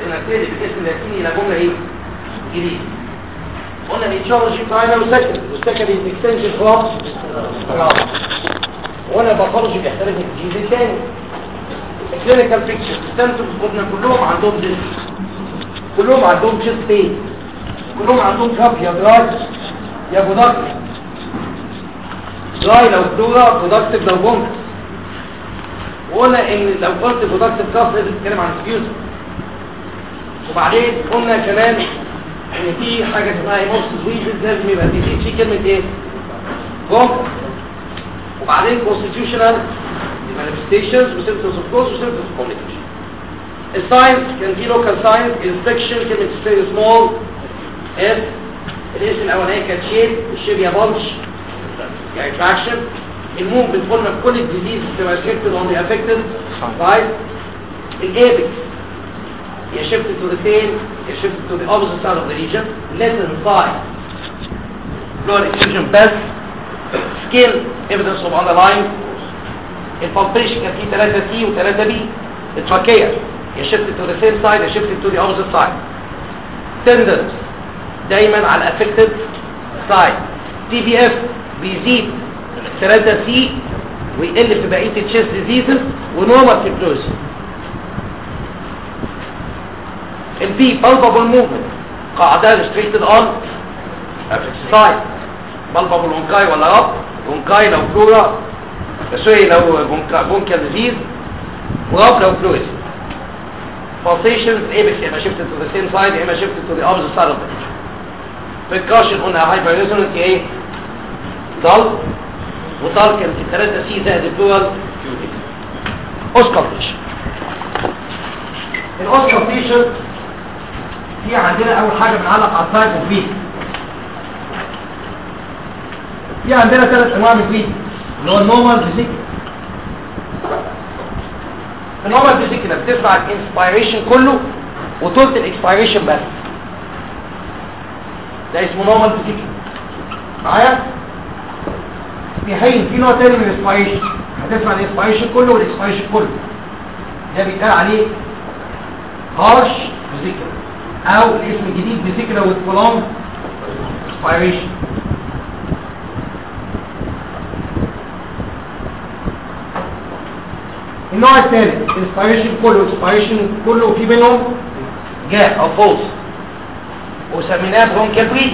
نبتدي بالاسم اللاتيني الى جمله ايه جديده قلنا الاتشارجي برايمري وسكند والسكند از اكستنشن خلاص وانا باخرج بيحترق الجيز الثاني الكلينيكال بيكتشر السنتومز قلنا كلهم عندهم ديس كلهم عندهم تشيست بين كلهم عندهم كاب يا دراج يا بودكت دراي لو بلورا بودكتيف لو بونك وقلنا ان لو قلت بودكتيف كاف لازم تتكلم عن الفيوز وبعدين قلنا كمان ان في حاجه اسمها هيموسيس ويزز لازم يبقى في في كلمه ايه بونك وبعدين constitutional manifestations وsymptoms of course وsymptoms of communication الساينس كان في لوكال ساينس انسبكشن كلمة ستيريو سمول اف الاسم الاولاني كان شيب الشيب يا بلش يا اتراكشن الموم بتقولنا في كل الديزيز بتبقى شيفتد اون ذا افكتد رايت الايبكس يا شيفتد تو ذا تيل يا شيفتد تو ذا اوبوزيت سايد اوف ذا ريجن ليسن سايد blood effusion بس سكين evidence of underlying البالبيشن كان فيه 3 سي و3 بي التراكية يا shifted to the same side يا shifted to the opposite side tendons دايما على affected side تي بي اف بيزيد 3 سي ويقل في بقية التشيست ديزيزز ونورمال فيبروز البي palpable movement قاعدة restricted on affected side palpable onkai ولا رب onkai لو فلورا سوري لو بونكال ديزيز ورب لو فلويد pulsations apex يا اما shifted to the same side يا اما shifted to the opposite side of the picture percussion قلنا hyper resonance ايه ضل وضل كان في 3 سي زائد الدول اوسكالتيشن الاوسكالتيشن في عندنا اول حاجه بنعلق على السايد والفيد في عندنا ثلاث انواع من الفيد اللي هو النورمال فيزيكال النورمال فيزيكال بتسمع الانسبيريشن كله وتلت الاكسبيريشن بس ده اسمه نورمال فيزيكال معايا في حين في نوع تاني من الانسبيريشن هتسمع الانسبيريشن كله والاكسبيريشن كله ده بيتقال عليه هارش فيزيكال او الاسم الجديد فيزيكال وذ prolonged inspiration النوع الثالث الانسبيريشن كله انسبيريشن كله في بينهم جاب او فولس وسميناه برونكال بريدنج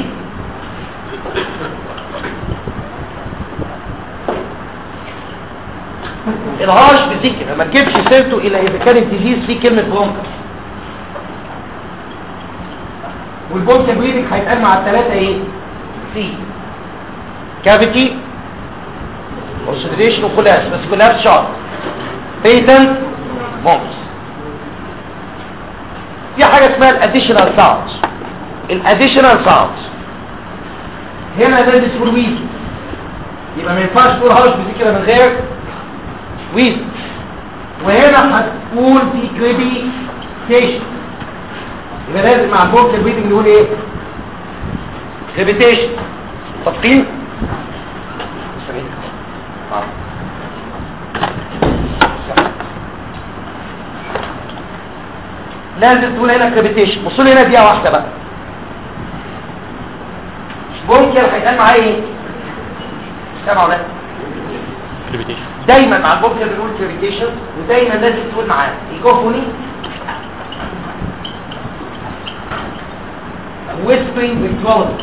الهارش بذكر ما تجيبش سيرته الا اذا كان الديزيز فيه كلمه برونكال والبونكال بريدنج هيتقال مع الثلاثه ايه سي كافيتي اوسيديشن وكولاس بس كولاس شارب بيتنت مونس في حاجة اسمها الاديشنال ساوندز الاديشنال ساوندز هنا ده اسمه الويز يبقى ما ينفعش تقول هارش بزي كده من غير ويز وهنا هتقول في كريبي ستيشن يبقى لازم مع البوكس البيتنج نقول ايه كريبيتيشن متفقين آه. لازم تقول هنا كريبيتيشن بصوا لي هنا دقيقه واحده بقى ممكن هيتقال معايا ايه سامع ولا دايما مع البوكس بنقول كريبيتيشن ودايما لازم تقول معاه ايكوفوني whispering virtuality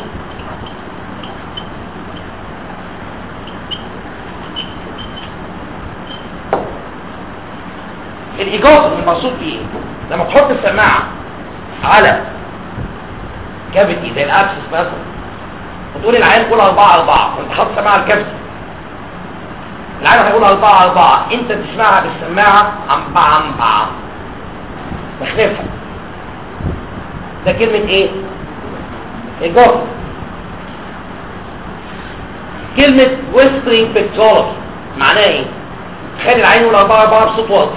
الايجاز المقصود بيه لما تحط السماعه على كافيتي زي الابسس مثلا وتقول العيال قول 4 4 وانت حاطط سماعه على الكافيتي العيال هيقول 4 4 انت تسمعها بالسماعه عم عم عم مخلفها ده كلمه ايه ايجاز كلمه whispering pictology معناها ايه تخلي العين يقول 4 4 بصوت واطي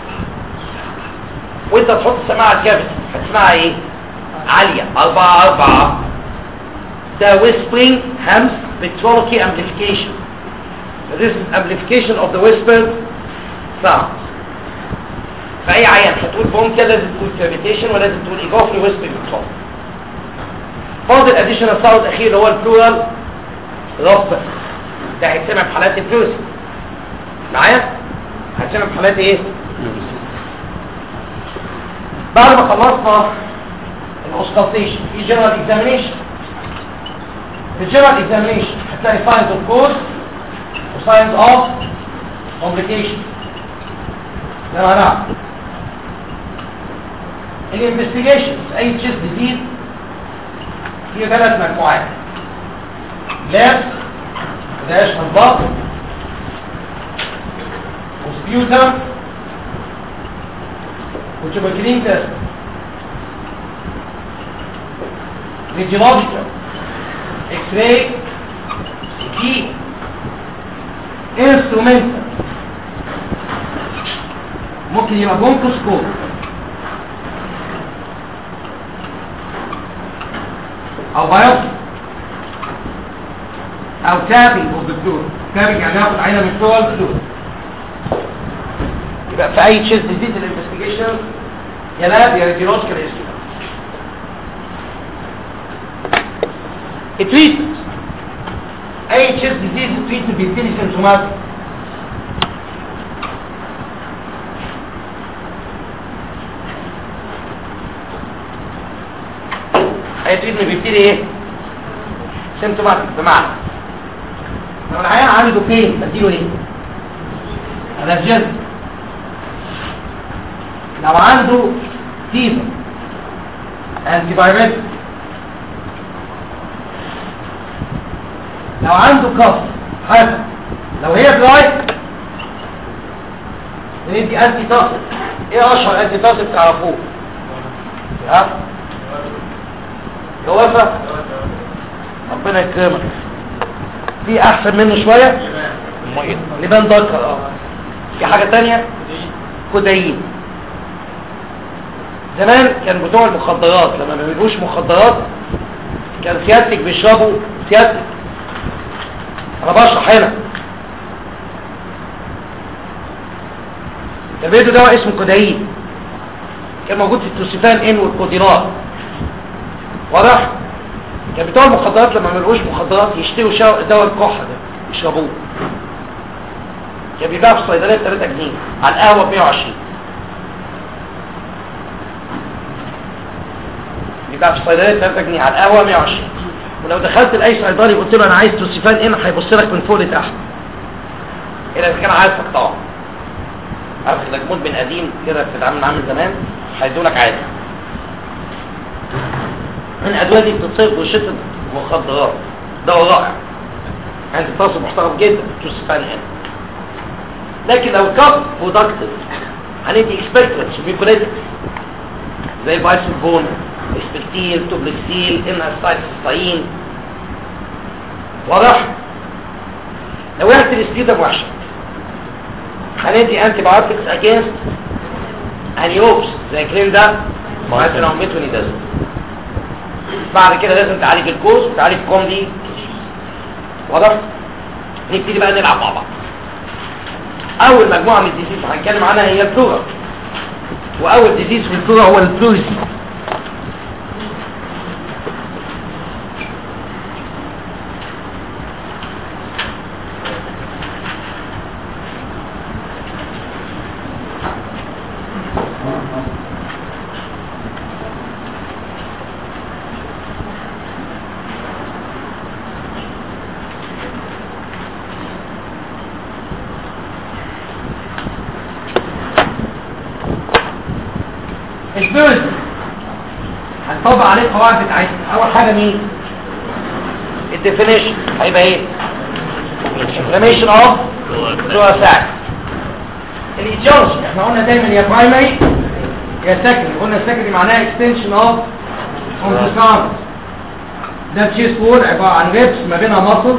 وانت تحط السماعه الكافيتي هتسمعها ايه عاليه 4 4 ده whispering همس pictology amplification this is amplification of the whispered sound في اي عيان هتقول بونكا لازم تقول كريبيتيشن ولازم تقول ايجوفري ويسبري كنترول فاضل اديشنال ساوند اخير اللي هو البلورال رب ده هيتسمع في حالات الفلوس معايا هيتسمع في حالات ايه بعد ما خلصنا الاوسكالتيشن في جنرال اكزامينيشن في الجنرال اكزامينيشن هتلاقي ساينز اوف كوز وساينز اوف كومبليكيشن ده معناه الانفستيجيشن اي تشيست جديد فيه ثلاث مجموعات لاب ده يشمل بطن وسبيوتم وتوبكلين تيست ريديولوجيكال اكس راي سي انسترومنتال ممكن يبقى بونكوسكوب او بايوبسي او تابينج اوف ذا فلويد تابينج يعني ياخد عينه من جوه الفلويد يبقى في اي تشيست ديزيز الانفستيجيشن يا لاب يا راديولوجيكال انسترومنت التريتمنت اي تشيست ديزيز التريتمنت بيبتدي سيمتوماتيك اي تريتمنت بيبتدي ايه سيمتوماتيك بمعنى لو العيان عنده بين بديله ايه انرجيزم لو عنده فيفر انتي بايوتيك لو عنده كف حاجه لو هي دراي بندي انتي تاسك ايه اشهر انتي تاسك تعرفوه ها جوافه ربنا يكرمك في احسن منه شويه لبان ذكر اه في حاجه تانية كودايين زمان كان بتوع المخدرات لما ما بيبقوش مخدرات كان سيادتك بيشربوا سيادتك انا بشرح هنا كان بيدوا دواء اسمه كودايين كان موجود في التوسيفان ان والكودينات واضح كان بتوع المخدرات لما ما يلقوش مخدرات يشتروا شا- دواء الكحه ده يشربوه كان بيباع في الصيدليه ب 3 جنيه على القهوه ب 120 بيباع في الصيدليه ب 3 جنيه على القهوه 120 ولو دخلت لاي صيدلي وقلت له انا عايز توسيفان ان هيبص لك من فوق لتحت الا اذا كان عارفك طبعا عارف انك مدمن قديم كده بتتعامل معاه من زمان هيدولك عادي من الادويه دي بتتصيغ بشده مخدرات دواء رائع انت تصل محترم جدا توسيفان ان لكن لو كاب برودكتيف هندي اكسبكتنس وبيكوليتكس زي البايسلفون اسبكتيل توبلكسيل ان اسايتستاين واضح لو ريحه الاستيدم وحشه هندي انتي بايوتكس اجينست انيوبس زي كريم ده مثلا او ميتونيدازول بعد كده لازم تعالج الكوز وتعالج كومدي واضح نبتدي بقى نلعب مع بعض اول مجموعه من الديزيز هنتكلم عنها هي الفلورا واول ديزيز في الفلورا هو الفلوريسي الفلوريسي هنطبق عليه القواعد بتاعتنا اول حاجه مين الديفينيشن هيبقى ايه inflammation of lower sac الايتيولوجي احنا قلنا دايما يا برايمري يا سكندري قلنا سكندري معناها extension of of the sound ده تشيست وول عباره عن ريبس ما بينها مصل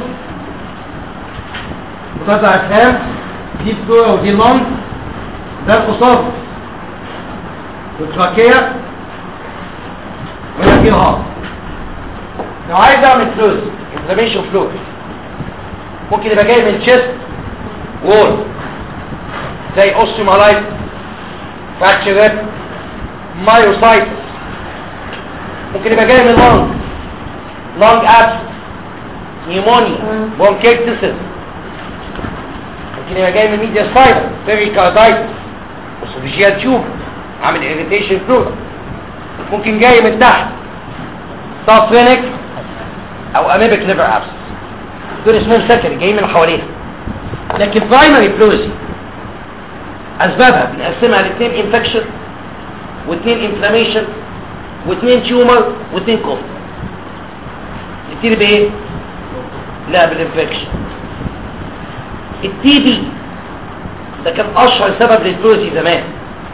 وتطلع افهام دي فلورا ودي لونج ده القصار والتراكية وهنا في هارت لو عايز اعمل فلوس انفلاميشن فلوس ممكن يبقى جاي من تشيست وول زي اوستيومالايت فراكشرات مايوسايتس ممكن يبقى جاي من لونج لونج ابس نيمونيا بونكيكتسس ممكن يبقى جاي من ميديا سبايدر بيريكاردايتس اسوفيجيال تيوب عامل اريتيشن فلورا ممكن جاي من تحت سافرينك او اميبك ليفر ابس دول اسمهم سكري جايين من حواليها لكن برايمري بلوزي اسبابها بنقسمها لاثنين انفكشن واثنين انفلاميشن واثنين تيومر واثنين كوف نبتدي بايه لا بالانفكشن التي بي ده كان اشهر سبب للبلوزي زمان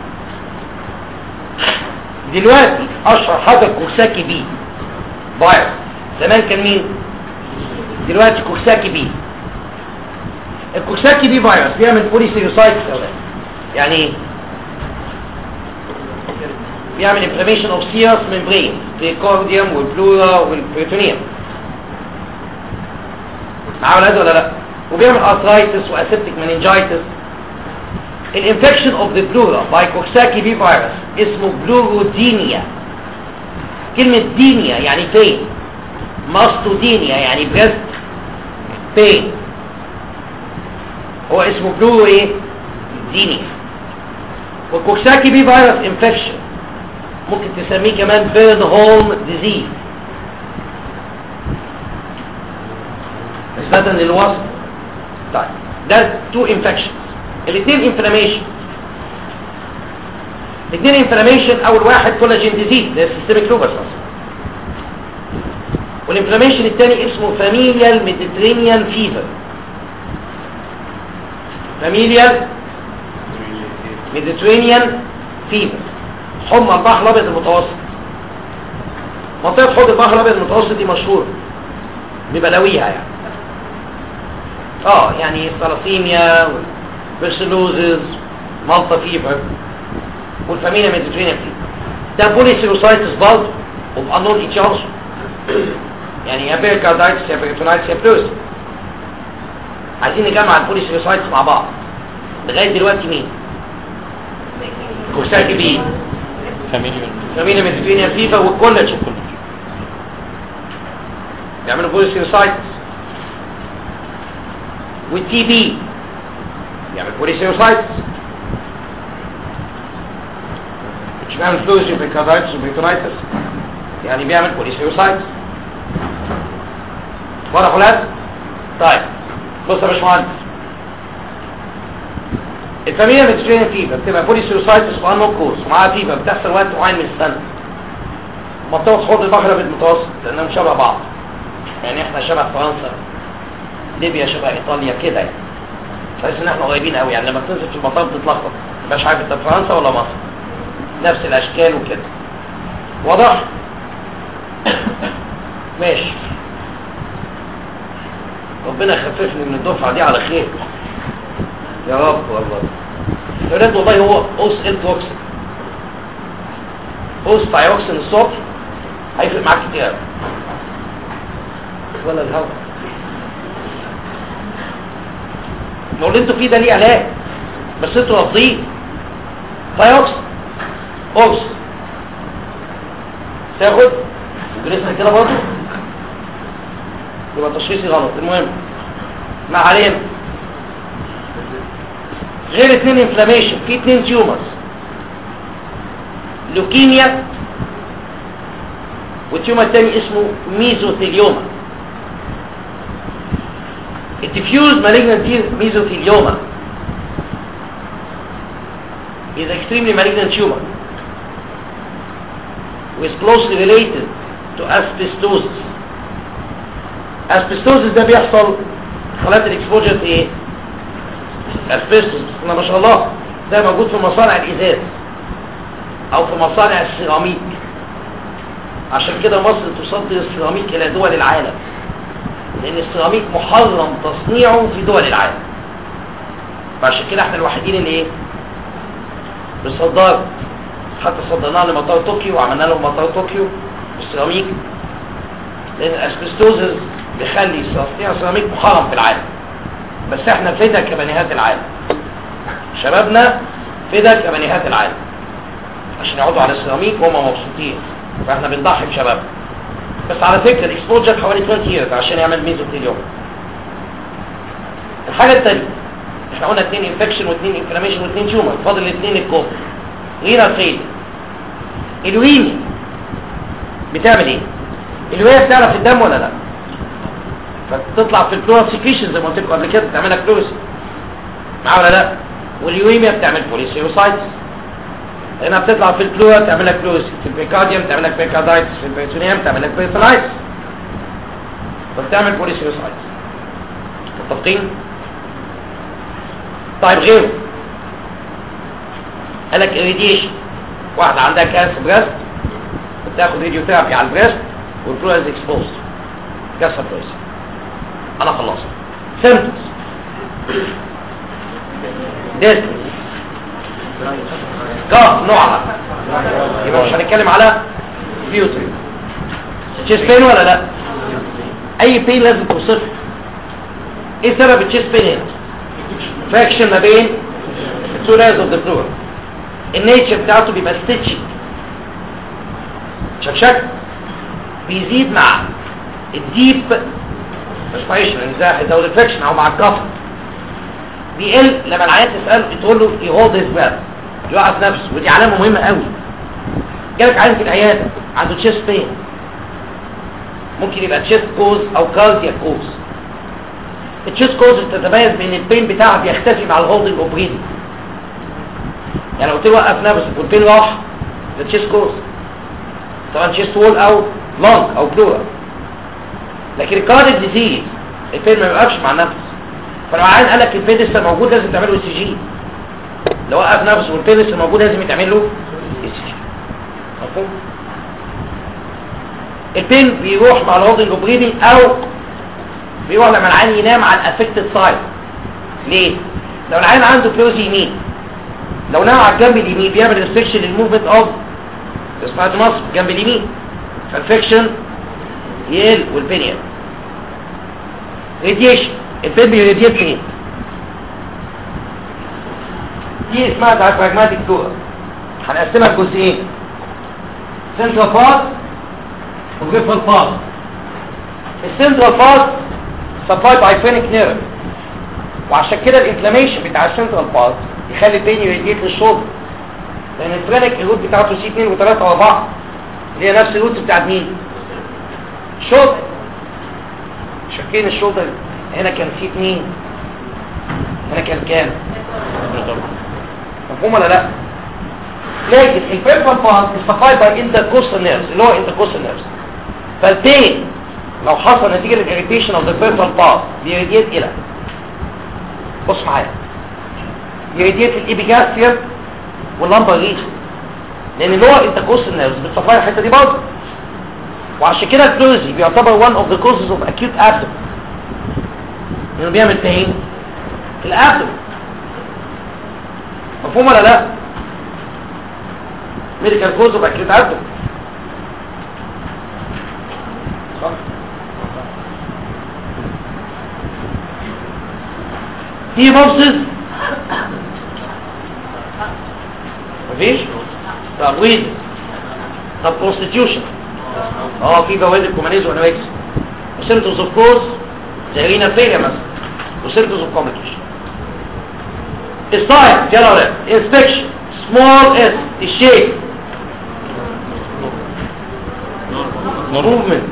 دلوقتي اشهر حاجه كوكساكي بي فيروس زمان كان مين دلوقتي كوكساكي بي الكوكساكي بي فيروس بيعمل بوليسيروسايتس يعني ايه بيعمل انفلاميشن اوف سيرس ممبرين الكورديوم والبلورا والبريتونيوم معاه ولا ولا لا وبيعمل ارثرايتس واسيبتيك مننجايتس الانفكشن اوف ذا بلورا باي كوكساكي بي فيروس اسمه بلورودينيا كلمة دينيا يعني فين ماستودينيا يعني بريست بين هو اسمه بلورو ايه دينيا والكوكساكي بي فيروس انفكشن ممكن تسميه كمان بيرن هولم ديزيز نسبة للوصف طيب ده تو انفكشن الاثنين انفلاميشن الاثنين انفلاميشن اول واحد كولاجين ديزيز ده سيستميك لوبس اصلا والانفلاميشن الثاني اسمه فاميليال ميديترينيان فيفر فاميليال ميديترينيان فيفر حمى البحر الابيض المتوسط منطقه حوض البحر الابيض المتوسط دي مشهوره ببلاويها يعني اه يعني الثلاسيميا والبرسلوزز مالطا فيفر والفاميليا ميديترينيان فيفر ده بوليسيروسايتس برضه وبانون ايتش اولسو يعني يا بيركاردايتس يا بيرتونايتس يا بلوز عايزين نجمع البوليسيروسايتس مع بعض لغايه دلوقتي مين كوساكي بي فاميليا ميديترينيان فيفر والكولاج بيعملوا بوليسيروسايتس والتي بي يعمل بوليسيروسايتس مش بيعمل فلوس وبيكاردايتس وبيتونايتس يعني بيعمل بوليسيروسايتس واضح ولاد طيب بص يا باشمهندس الفاميليا ميديترينيان فيفر بتبقى بوليسيروسايتس وانو كورس ومعاها فيفر بتحصل وقت معين من السنه منطقه حوض البحر المتوسط لانهم شبه بعض يعني احنا شبه فرنسا ليبيا شبه ايطاليا كده يعني تحس ان احنا قريبين قوي يعني لما تنزل في المطار بتتلخبط مش عارف انت فرنسا ولا مصر نفس الاشكال وكده واضح ماشي ربنا يخففني من الدفعه دي على خير يا رب والله يا ولاد والله هو اوس التوكسين اوس تايوكسين الصبح هيفرق معاك كتير قوي ولا الهواء ما اللي انتوا فيه ده ليه علاج بس انتوا رافضين تايوكسين اوس تاخد جلسنا كده برضه يبقى تشخيصي غلط المهم ما علينا غير اتنين انفلاميشن في اتنين تيومرز لوكيميا والتيومر التاني اسمه ميزوثيليوما الديفيوز malignant mesothelioma is extremely malignant tumor is closely related to asbestosis asbestosis ده بيحصل خلات الاكسبوجر في ايه asbestos احنا ما شاء الله ده موجود في مصانع الازاز او في مصانع السيراميك عشان كده مصر تصدر السيراميك الى دول العالم لان السيراميك محرم تصنيعه في دول العالم فعشان كده احنا الوحيدين اللي ايه بنصدر حتى صدرناه لمطار طوكيو وعملنا لهم مطار طوكيو السيراميك لان الاسبستوزز بيخلي تصنيع السيراميك محرم في العالم بس احنا فدا كبنيهات العالم شبابنا فدا كبنيهات العالم عشان يقعدوا على السيراميك وهم مبسوطين فاحنا بنضحي بشبابنا بس على فكره الاكسبوجر حوالي 20 years عشان يعمل ميزوثيليوم الحاجه الثانيه احنا قلنا اثنين انفكشن واثنين انفلاميشن واثنين تيومر فاضل الاثنين الكوب غير فين الويمي بتعمل ايه الويمي بتعرف الدم ولا لا فتطلع في البلورال سيكريشن زي ما قلت لكم قبل كده بتعملها كلوريس معاه ولا لا واليويميا بتعمل بوليسيوسايتس هنا بتطلع في البلورال تعمل لك كلوريس في البيكارديوم تعمل لك بيكاردايتس في البيتونيوم تعمل لك بيتونايتس فبتعمل بوليسيوسايتس متفقين طيب غيره قال لك irradiation واحدة عندها كانسر بريست بتاخد راديو ثيرابي على البريست والبلورال اكسبوز كسر بريست انا خلصت symptoms distance كاف نوعها يبقى مش هنتكلم على بيوتري تشيست بين ولا لا اي بين لازم توصفه ايه سبب التشيست بين هنا فاكشن ما بين two layers of the fluid النيتشر بتاعته بيبقى ستيتشي شكشك بيزيد مع الديب ريسبيريشن انزاح او ريفلكشن او مع الكفر بيقل لما العيان تساله تقول له يهولد هيز بريث يوقف نفسه ودي علامه مهمه قوي جالك عيان في العياده عنده تشيست بين ممكن يبقى تشيست كوز او كاردياك كوز التشيست كوز بتتميز بان البين بتاعها بيختفي مع الهولدنج اوف بريدنج يعني لو توقف نفسك والبين راح ده تشيست كوز طبعا تشيست وول او لونج او بلورال لكن الكارديك ديزيز البين ما بيوقفش مع النفس فلو عايز قال لك البين لسه موجود لازم تعمل له اي سي جي لو وقف نفسه والبين لسه موجود لازم يتعمل له اي سي جي مفهوم البين بيروح مع الهولدنج اوف بريدنج او بيروح لما العيان ينام على الافكتد سايد ليه لو العيان عنده كلوز يمين لو نام على الجنب اليمين بيعمل ريستريكشن للموفمنت اوف اسمها مصر جنب اليمين فالفكشن يقل والبين يقل راديشن البين بيراديت فين دي اسمها دايفراجماتيك دورة هنقسمها لجزئين سنترال بارت وجريفال بارت السنترال بارت سبلاي باي فينيك نيرف وعشان كده الانفلاميشن بتاع السنترال بارت يخلي البين يراديت للشولدر لان الفرينك الروت بتاعته سي 2 و3 و4 اللي هي نفس الروت بتاعت مين شولدر شاكين الشولدر هنا كان سي 2 هنا كان كام مفهوم ولا لا لكن البيرفال بارت سبلاي باي انتركوستال نيرفز اللي هو انتركوستال نيرفز فالبين لو حصل نتيجه الاريتيشن اوف ذا بيرفال بارت بيريديت الى بص معايا يريديت الابيجاستريم واللمبر ريجن لان اللي هو انتركوستال نيرفز بتسبلاي الحته دي برضه وعشان كده الكلوزي بيعتبر one of the causes of acute abdomen لانه بيعمل pain في الابدومن مفهوم ولا لا ميديكال كوز اوف اكيوت abdomen صح في بوبسز مفيش طب ويد طب constitution اه في بوادر كومانيز ونواكس وسيمتومز اوف كوز زي رينا فيليا مثلا وسيمتومز اوف كومبليكيشن الساين يلا ولا انسبكشن سمول اس الشيك موفمنت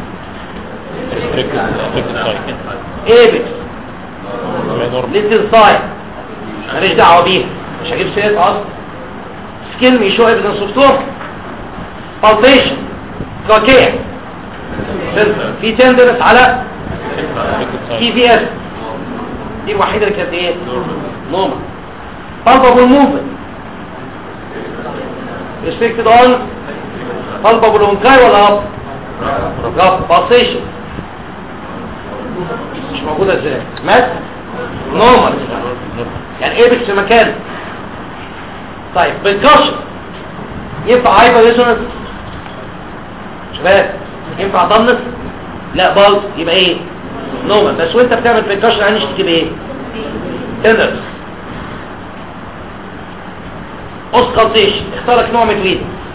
ايبكس ليتل ساين ماليش دعوه بيها مش هجيب سيرة اصلا سكين يشو ايفيدنس اوف تورك بالبيشن كوكيه في تندرس على تي في اس دي الوحيده اللي كانت ايه نورمال palpable movement restricted on palpable on كاي ولا up up pulsation مش موجوده ازاي مات نورمال يعني ايه في مكان طيب بالكشف ينفع هايبر ريزونانس شباب ينفع ضمنس لا بالز يبقى ايه نورمال بس وانت بتعمل بالكشف يعني تجيب ايه تندرس اوسكالتيشن اختارك نوع من الريد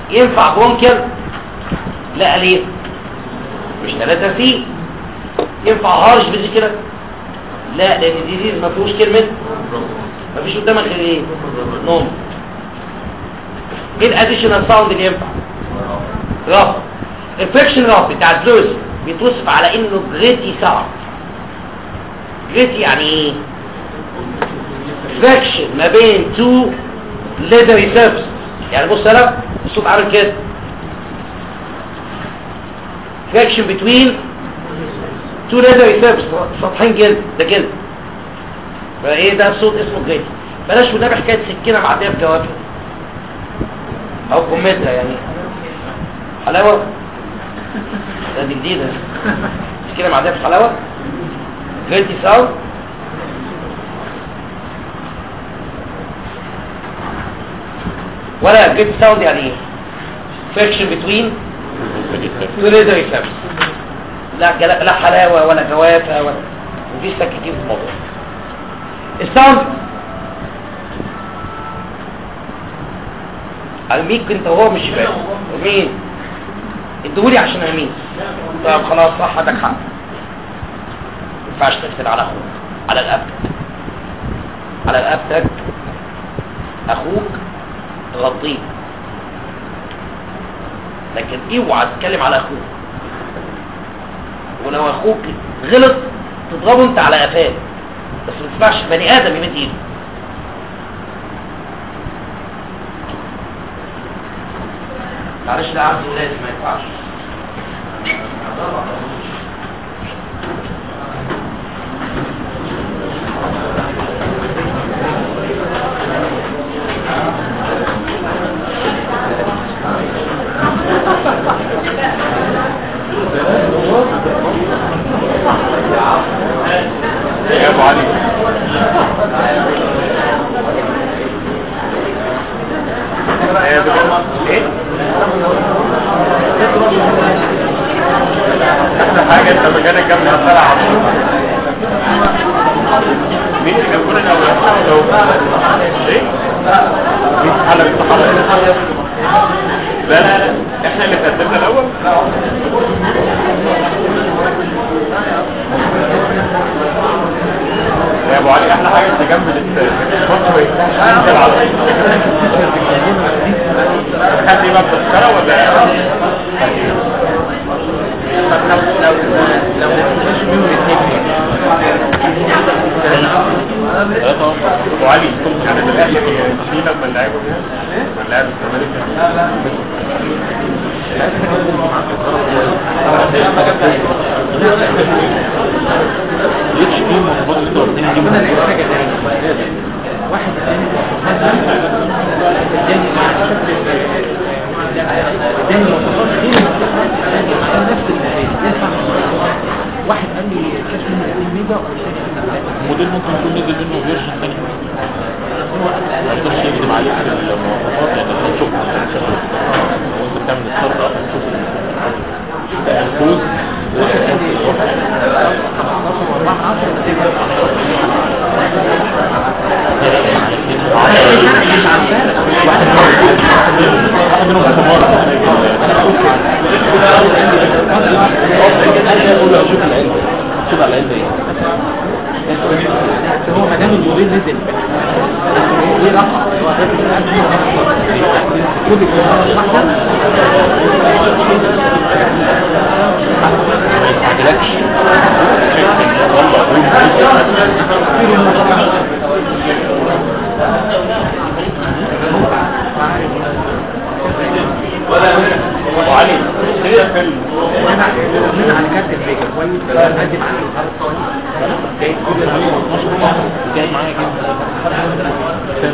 ينفع بونكر لا ليه مش 3 سي ينفع هارش بيجي كده لا لان ديزيز ما فيهوش كلمه ما فيش قدامك غير ايه نوم ايه الاديشنال ساوند اللي ينفع رف الفريكشن رف بتاع الزوز بيتوصف على انه جريتي ساوند جريتي يعني ايه فريكشن ما بين تو ليدري سيرفس يعني بص انا الصوت عامل كده فريكشن بتوين تو ليدري سيرفس سطحين جلد ده كده فايه ده الصوت اسمه جريتي بلاش والنبي حكايه سكينه معديه في جوابها او كمتها يعني حلاوه ده دي جديده سكينه معديه في حلاوه جريتي ساوند ولا جريتي ساوند يعني ايه فريكشن بتوين تو ليدري سيرفس لا جلا- لا حلاوه ولا جوافه ولا مفيش تكتيك في الموضوع الساوند ارميك انت وهو مش فاهم مين اديهولي عشان ارميك طب خلاص صح عندك حق ما ينفعش تقفل على اخوك على رقبتك على رقبتك اخوك غطيه لكن اوعى تتكلم على اخوك ولو اخوك غلط تضربه انت على قفاه بس ما تسمعش بني ادم يمد ايده معلش ده عبد ولاد ما ينفعش يا ابو علي يا ابو ايه احلى حاجه انت مكانك جنب الطلعه على طول مين اللي كان كلنا لو ايه مين حلقه الصحابه لا لا لا احنا اللي قدمنا الاول يا ابو علي احلى حاجه انت جنب الفوتوي انزل على طول خدي بقى التذكره ولا طب لو لو لو مفيش منهم الاثنين ابو علي يعني دلوقتي في لما لعبوا لما لعبوا اتش بي المفروض الدكتور جبنا لقيت حاجة تانية واحد تاني اداني مع شكل اداني مواصفات غير عشان نفس النتائج ينفع واحد قال لي كاش منه 2 ميجا وشاش منه الموديل ممكن يكون نزل منه فيرجن ثاني ما يقدرش يكذب عليك في المواصفات لان انت تشوف وانت بتعمل السيرفر اصلا تشوف الكود مش عارفاه واحد منهم حمار شوف العلم شوف على العلم ايه هو ما دام الموبيل نزل ايه رقم كل واحده ما يستعجلكش ابو علي تقفل من على كارت الفيجا كويس قدم على الخط جاي معايا كده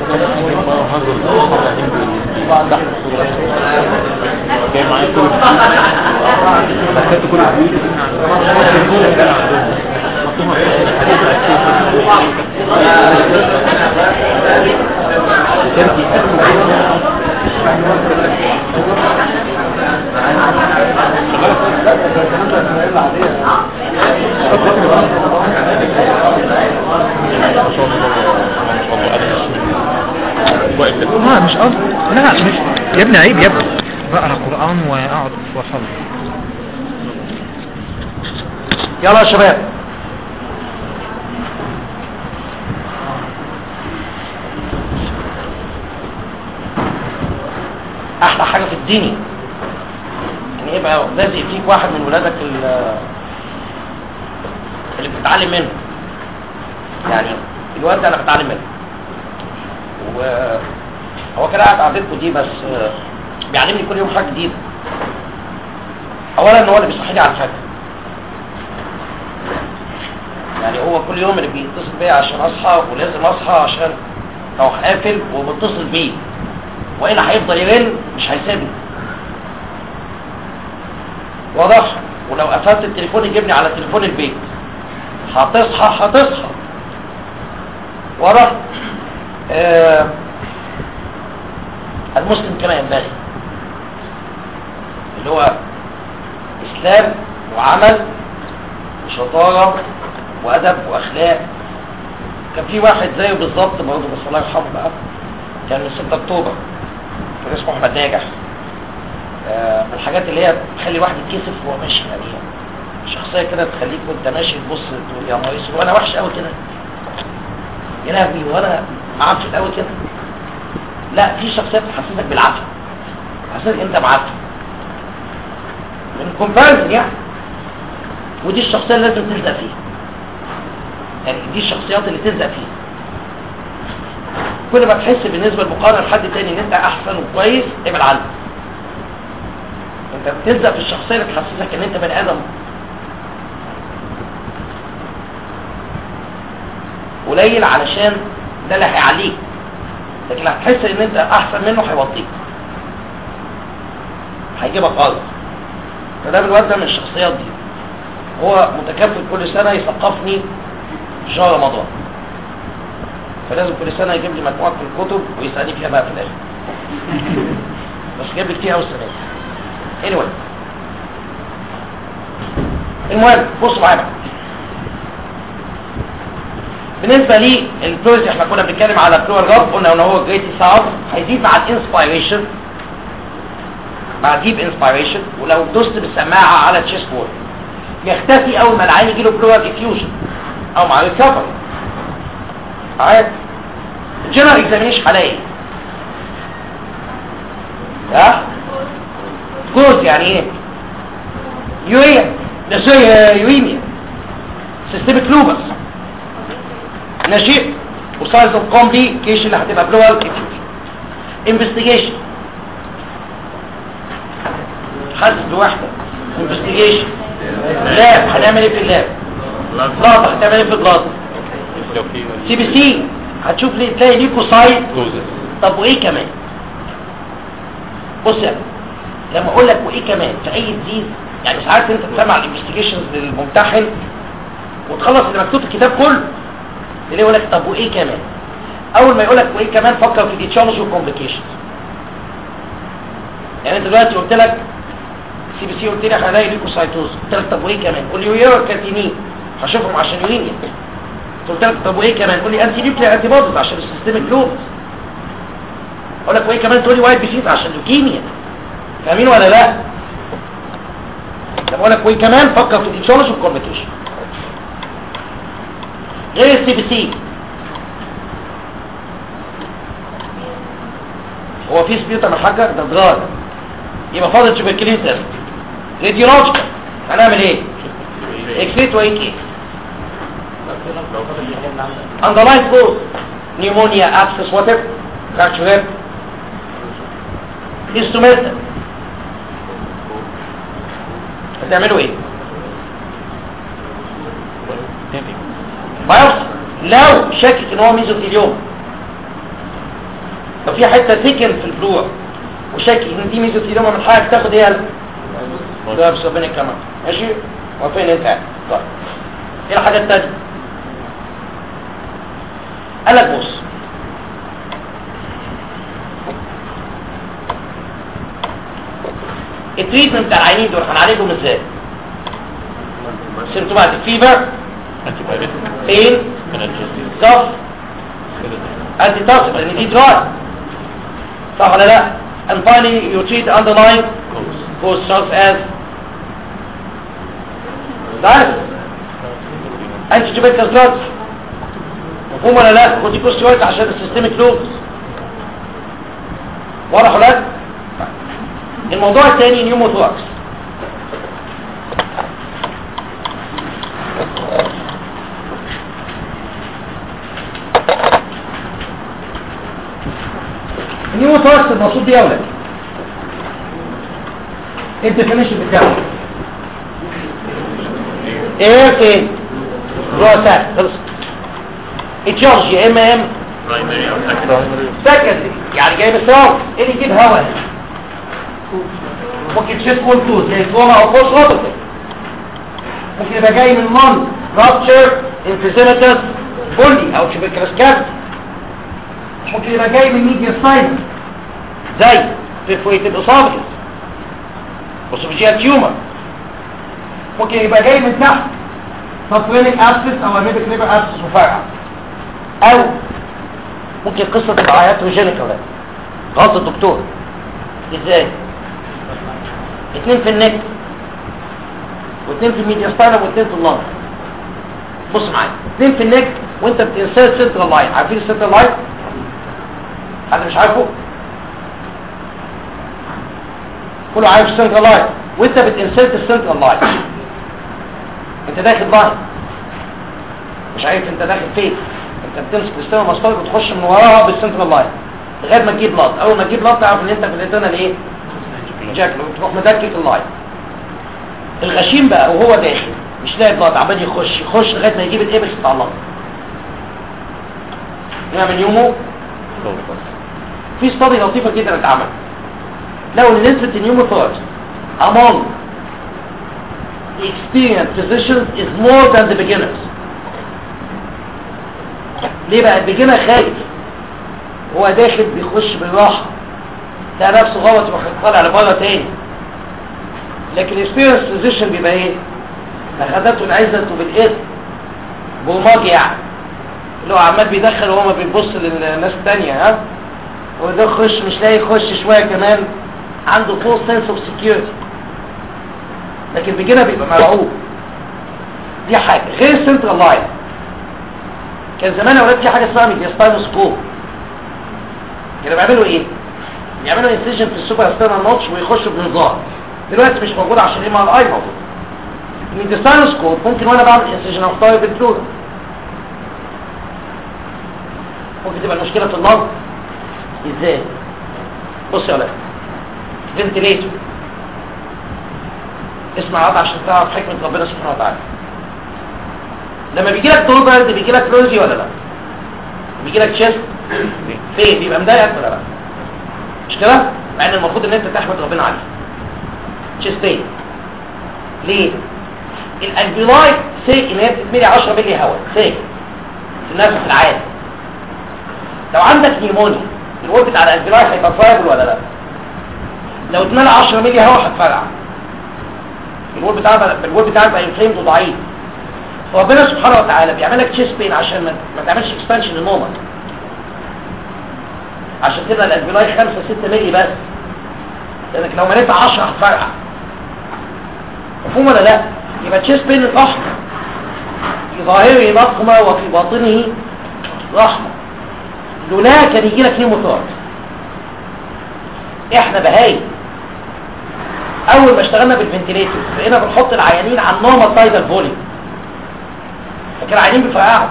جاي معايا كل خدت كل الفيديو اه مش قصد لا مش يا ابني عيب يا ابني بقرا قرآن واقعد واصلي يلا يا شباب احلى حاجه في الدنيا ان يبقى لازق فيك واحد من ولادك ال- اللي بتتعلم منه يعني الواد ده انا بتعلم منه وهو كده قاعد قعدتكم دي بس آه، بيعلمني كل يوم حاجه جديده اولا هو اللي بيصحيني على الفجر يعني هو كل يوم اللي بيتصل بيا عشان اصحى ولازم اصحى عشان اروح قافل وبتصل بيه والا هيفضل يرن مش هيسيبني واضح ولو قفلت التليفون يجيبني على تليفون البيت هتصحى هتصحى واضح آه المسلم كما ينبغي اللي هو اسلام وعمل وشطاره وادب واخلاق كان في واحد زيه بالظبط برضه بس الله يرحمه بقى كان من 6 اكتوبر كان اسمه احمد ناجح آه، من الحاجات اللي هي تخلي الواحد يتكسف وهو ماشي يعني شخصيه كده تخليك وانت ماشي تبص تقول يا نهار اسود وانا وحش قوي كده يا لهوي وانا معفن قوي كده لا في شخصيات تحسسك بالعافيه تحسسك انت معفن من كومباريزن يعني ودي الشخصيه اللي لازم تلزق فيها يعني دي الشخصيات اللي تلزق فيها كل ما تحس بالنسبه لمقارنه لحد تاني ان انت احسن وكويس ابعد عنه انت بتلزق في الشخصيه اللي تحسسك ان انت بني ادم قليل علشان ده اللي هيعليك لكن هتحس ان انت احسن منه هيوطيك هيجيبك غلط فده بالوقت ده من الشخصيات دي هو متكفل كل سنه يثقفني في شهر رمضان فلازم كل سنه يجيب لي مجموعه من الكتب ويسالني فيها بقى في الاخر بس جايب لي كتير قوي السنه دي anyway المهم بصوا معايا بقى بالنسبه لي البلوريتي احنا كنا بنتكلم على بلور راب قلنا ان هو جريتي ساوند هيزيد مع الانسبيريشن مع ديب انسبيريشن ولو دوست بالسماعه على التشيست بورد يختفي اول ما العين يجي له بلور ديفيوجن او مع الريكفري عادي الجنرال اكزامينيشن هلاقي ها جوز يعني ايه يوريا ده سوري يوريميا سيستميك لوبس نشيط وسايز اوف كومبليكيشن اللي هتبقى بلوال افيوجن انفستيجيشن حاسس بوحده انفستيجيشن لاب هنعمل ايه في اللاب بلاطه هتعمل ايه في البلاطه لو في سي بي سي هتشوف لي تلاقي ليكوسايت جوزس طب وايه كمان بص يعني لما اقول لك وايه كمان في اي ديزيز يعني ساعات انت بتسمع الانفستيجيشنز للممتحن وتخلص اللي مكتوب في الكتاب كله اللي يقول لك طب وايه كمان اول ما يقول لك وايه كمان فكر في الاتشولوجي والكومبليكيشنز يعني انت دلوقتي قلت لك سي بي سي قلت لك هلاقي ليكوسايتوز قلت لك طب وايه كمان قول لي يوريا كاتينين هشوفهم عشان يورينيا قلت لك طب وايه كمان قول لي انتي نيوكلير انتي بوديز عشان السيستميك لوبس اقول لك وايه كمان تقول لي وايت بيسيز عشان لوكيميا فاهمين ولا لا طب اقول لك وايه كمان فكر في الانشورنس والكومبليكيشن غير السي بي سي هو في سبيوتا من حاجه ده ضرار يبقى فاضل تبركلين تيست راديولوجيكال هنعمل ايه اكسيت واي كي underlying cause pneumonia abscess whatever fracture instrumental هتعملوا ايه بايوبسي لو شاكك ان هو ميزوثيليوم لو في حته سكن في الفلور وشاكك ان دي ميزوثيليوم من حاجه تاخد ايه قلب ده بس ربنا كمان ماشي وفين انت قاعد؟ طيب ايه الحاجه الثانيه قال لك بص التريتمنت بتاع العيانين دول هنعالجهم ازاي سيمتوماتيك فيفر انتي بايريتك بين انرجيزيس كف انتي توكسيك لان دي دراج صح ولا لا and finally you treat underlying cause such as dialysis انتي tuberculosis drugs مفهوم ولا لا كورتيكوستيرويد عشان السيستميك لوبس واضح ولا لا الموضوع الثاني نيوموثوركس النيوموثوركس المقصود بيه يا ولاد ايه الديفينيشن بتاعه ايه فين رؤساء خلص اتشارج يا اما ام برايمري او سكندري سكندري يعني جاي بسرعه ايه اللي يجيب هواء ممكن تشيست كونتوز زي كوما او بوست روتر ممكن يبقى جاي من نون رابتشر انفيزيمتس بولي او تشبكرسكات ممكن يبقى جاي من ميديا ساين زي فيفويت الاسابيس وسوفيجيال تيومر ممكن يبقى جاي من تحت سبرينيك ابسس او اميبك ليبر ابسس وفرع او ممكن قصة تبقى هياتروجينيكال غلط الدكتور ازاي اتنين في النك واتنين في الميديا ستايلم واتنين في اللنج بص معايا اتنين في النك وانت بتنسال سنترال لاين عارفين السنترال لاين حد مش عارفه كله عارف السنترال لاين وانت بتنسلت السنترال لاين انت داخل لاين مش عارف انت داخل فين انت بتمسك الاستوى ماستر وتخش من وراها بالسنترال لاين لغايه ما تجيب لاط اول ما تجيب لاط تعرف ان انت في الانترنال ايه جاكل وتروح مدكك اللاين الغشيم بقى وهو داخل مش لاقي لاط عمال يخش يخش لغايه ما يجيب الابس بتاع اللاط يعمل يومه في استادي لطيفه جدا اتعمل لو ان نسبه النيوموثوركس among the experienced physicians is more than the beginners ليه بقى البيجنر خايف هو داخل بيخش بالراحه ده نفسه غلط يروح طالع لبره تاني لكن الاكسبيرينس فيزيشن بيبقى ايه اخدته العزه بالاذن بوماجي يعني اللي هو عمال بيدخل وهو ما بيبص للناس التانية ها وده يخش مش لاقي يخش شويه كمان عنده فول سنس اوف سكيورتي لكن البيجنر بيبقى مرعوب دي حاجه غير السنترال لاين كان زمان يا اولاد في حاجه اسمها ميدياستاينوسكوب كانوا بيعملوا ايه يعملوا انسيجن في السوبر ستانر نوتش ويخشوا بنظام دلوقتي مش موجود عشان ايه مع الاي موجود الميدياستاينوسكوب ممكن وانا بعمل انسيجن اختار بالفلور ممكن تبقى المشكله في النظر ازاي بص يا اولاد فنتليتور اسمع هذا عشان تعرف حكمه ربنا سبحانه وتعالى لما بيجي لك دور برد بيجي لك فلوزي ولا لا بيجي لك تشيست فين بيبقى مضايقك ولا لا مش كده مع ان المفروض ان انت تحمد ربنا عليه تشيست فين ليه الالفيولاي سي ان هي بتتملي 10 مللي هواء سي في النفس العادي لو عندك نيمونيا الوول بتاع الالفيولاي هيبقى فايبل ولا لا لو اتملى 10 مللي هواء هتفرقع الوول بتاعك الوول بتاعك بقى انفليمد وضعيف فربنا سبحانه وتعالى بيعمل لك تشيست بين عشان ما, ما تعملش اكسبانشن للنومك عشان تبقى الالفيولاي 5 6 مللي بس لانك لو مليت 10 هتفرقع مفهوم ولا لا يبقى تشيست بين الاحمر في ظاهره نقمه وفي باطنه رحمه لولا كان يجي لك نيموثوركس احنا بهاي اول ما اشتغلنا بالفنتيليتور بقينا بنحط العيانين على النورمال تايدال فوليوم لكن العيانين بيفرقعوا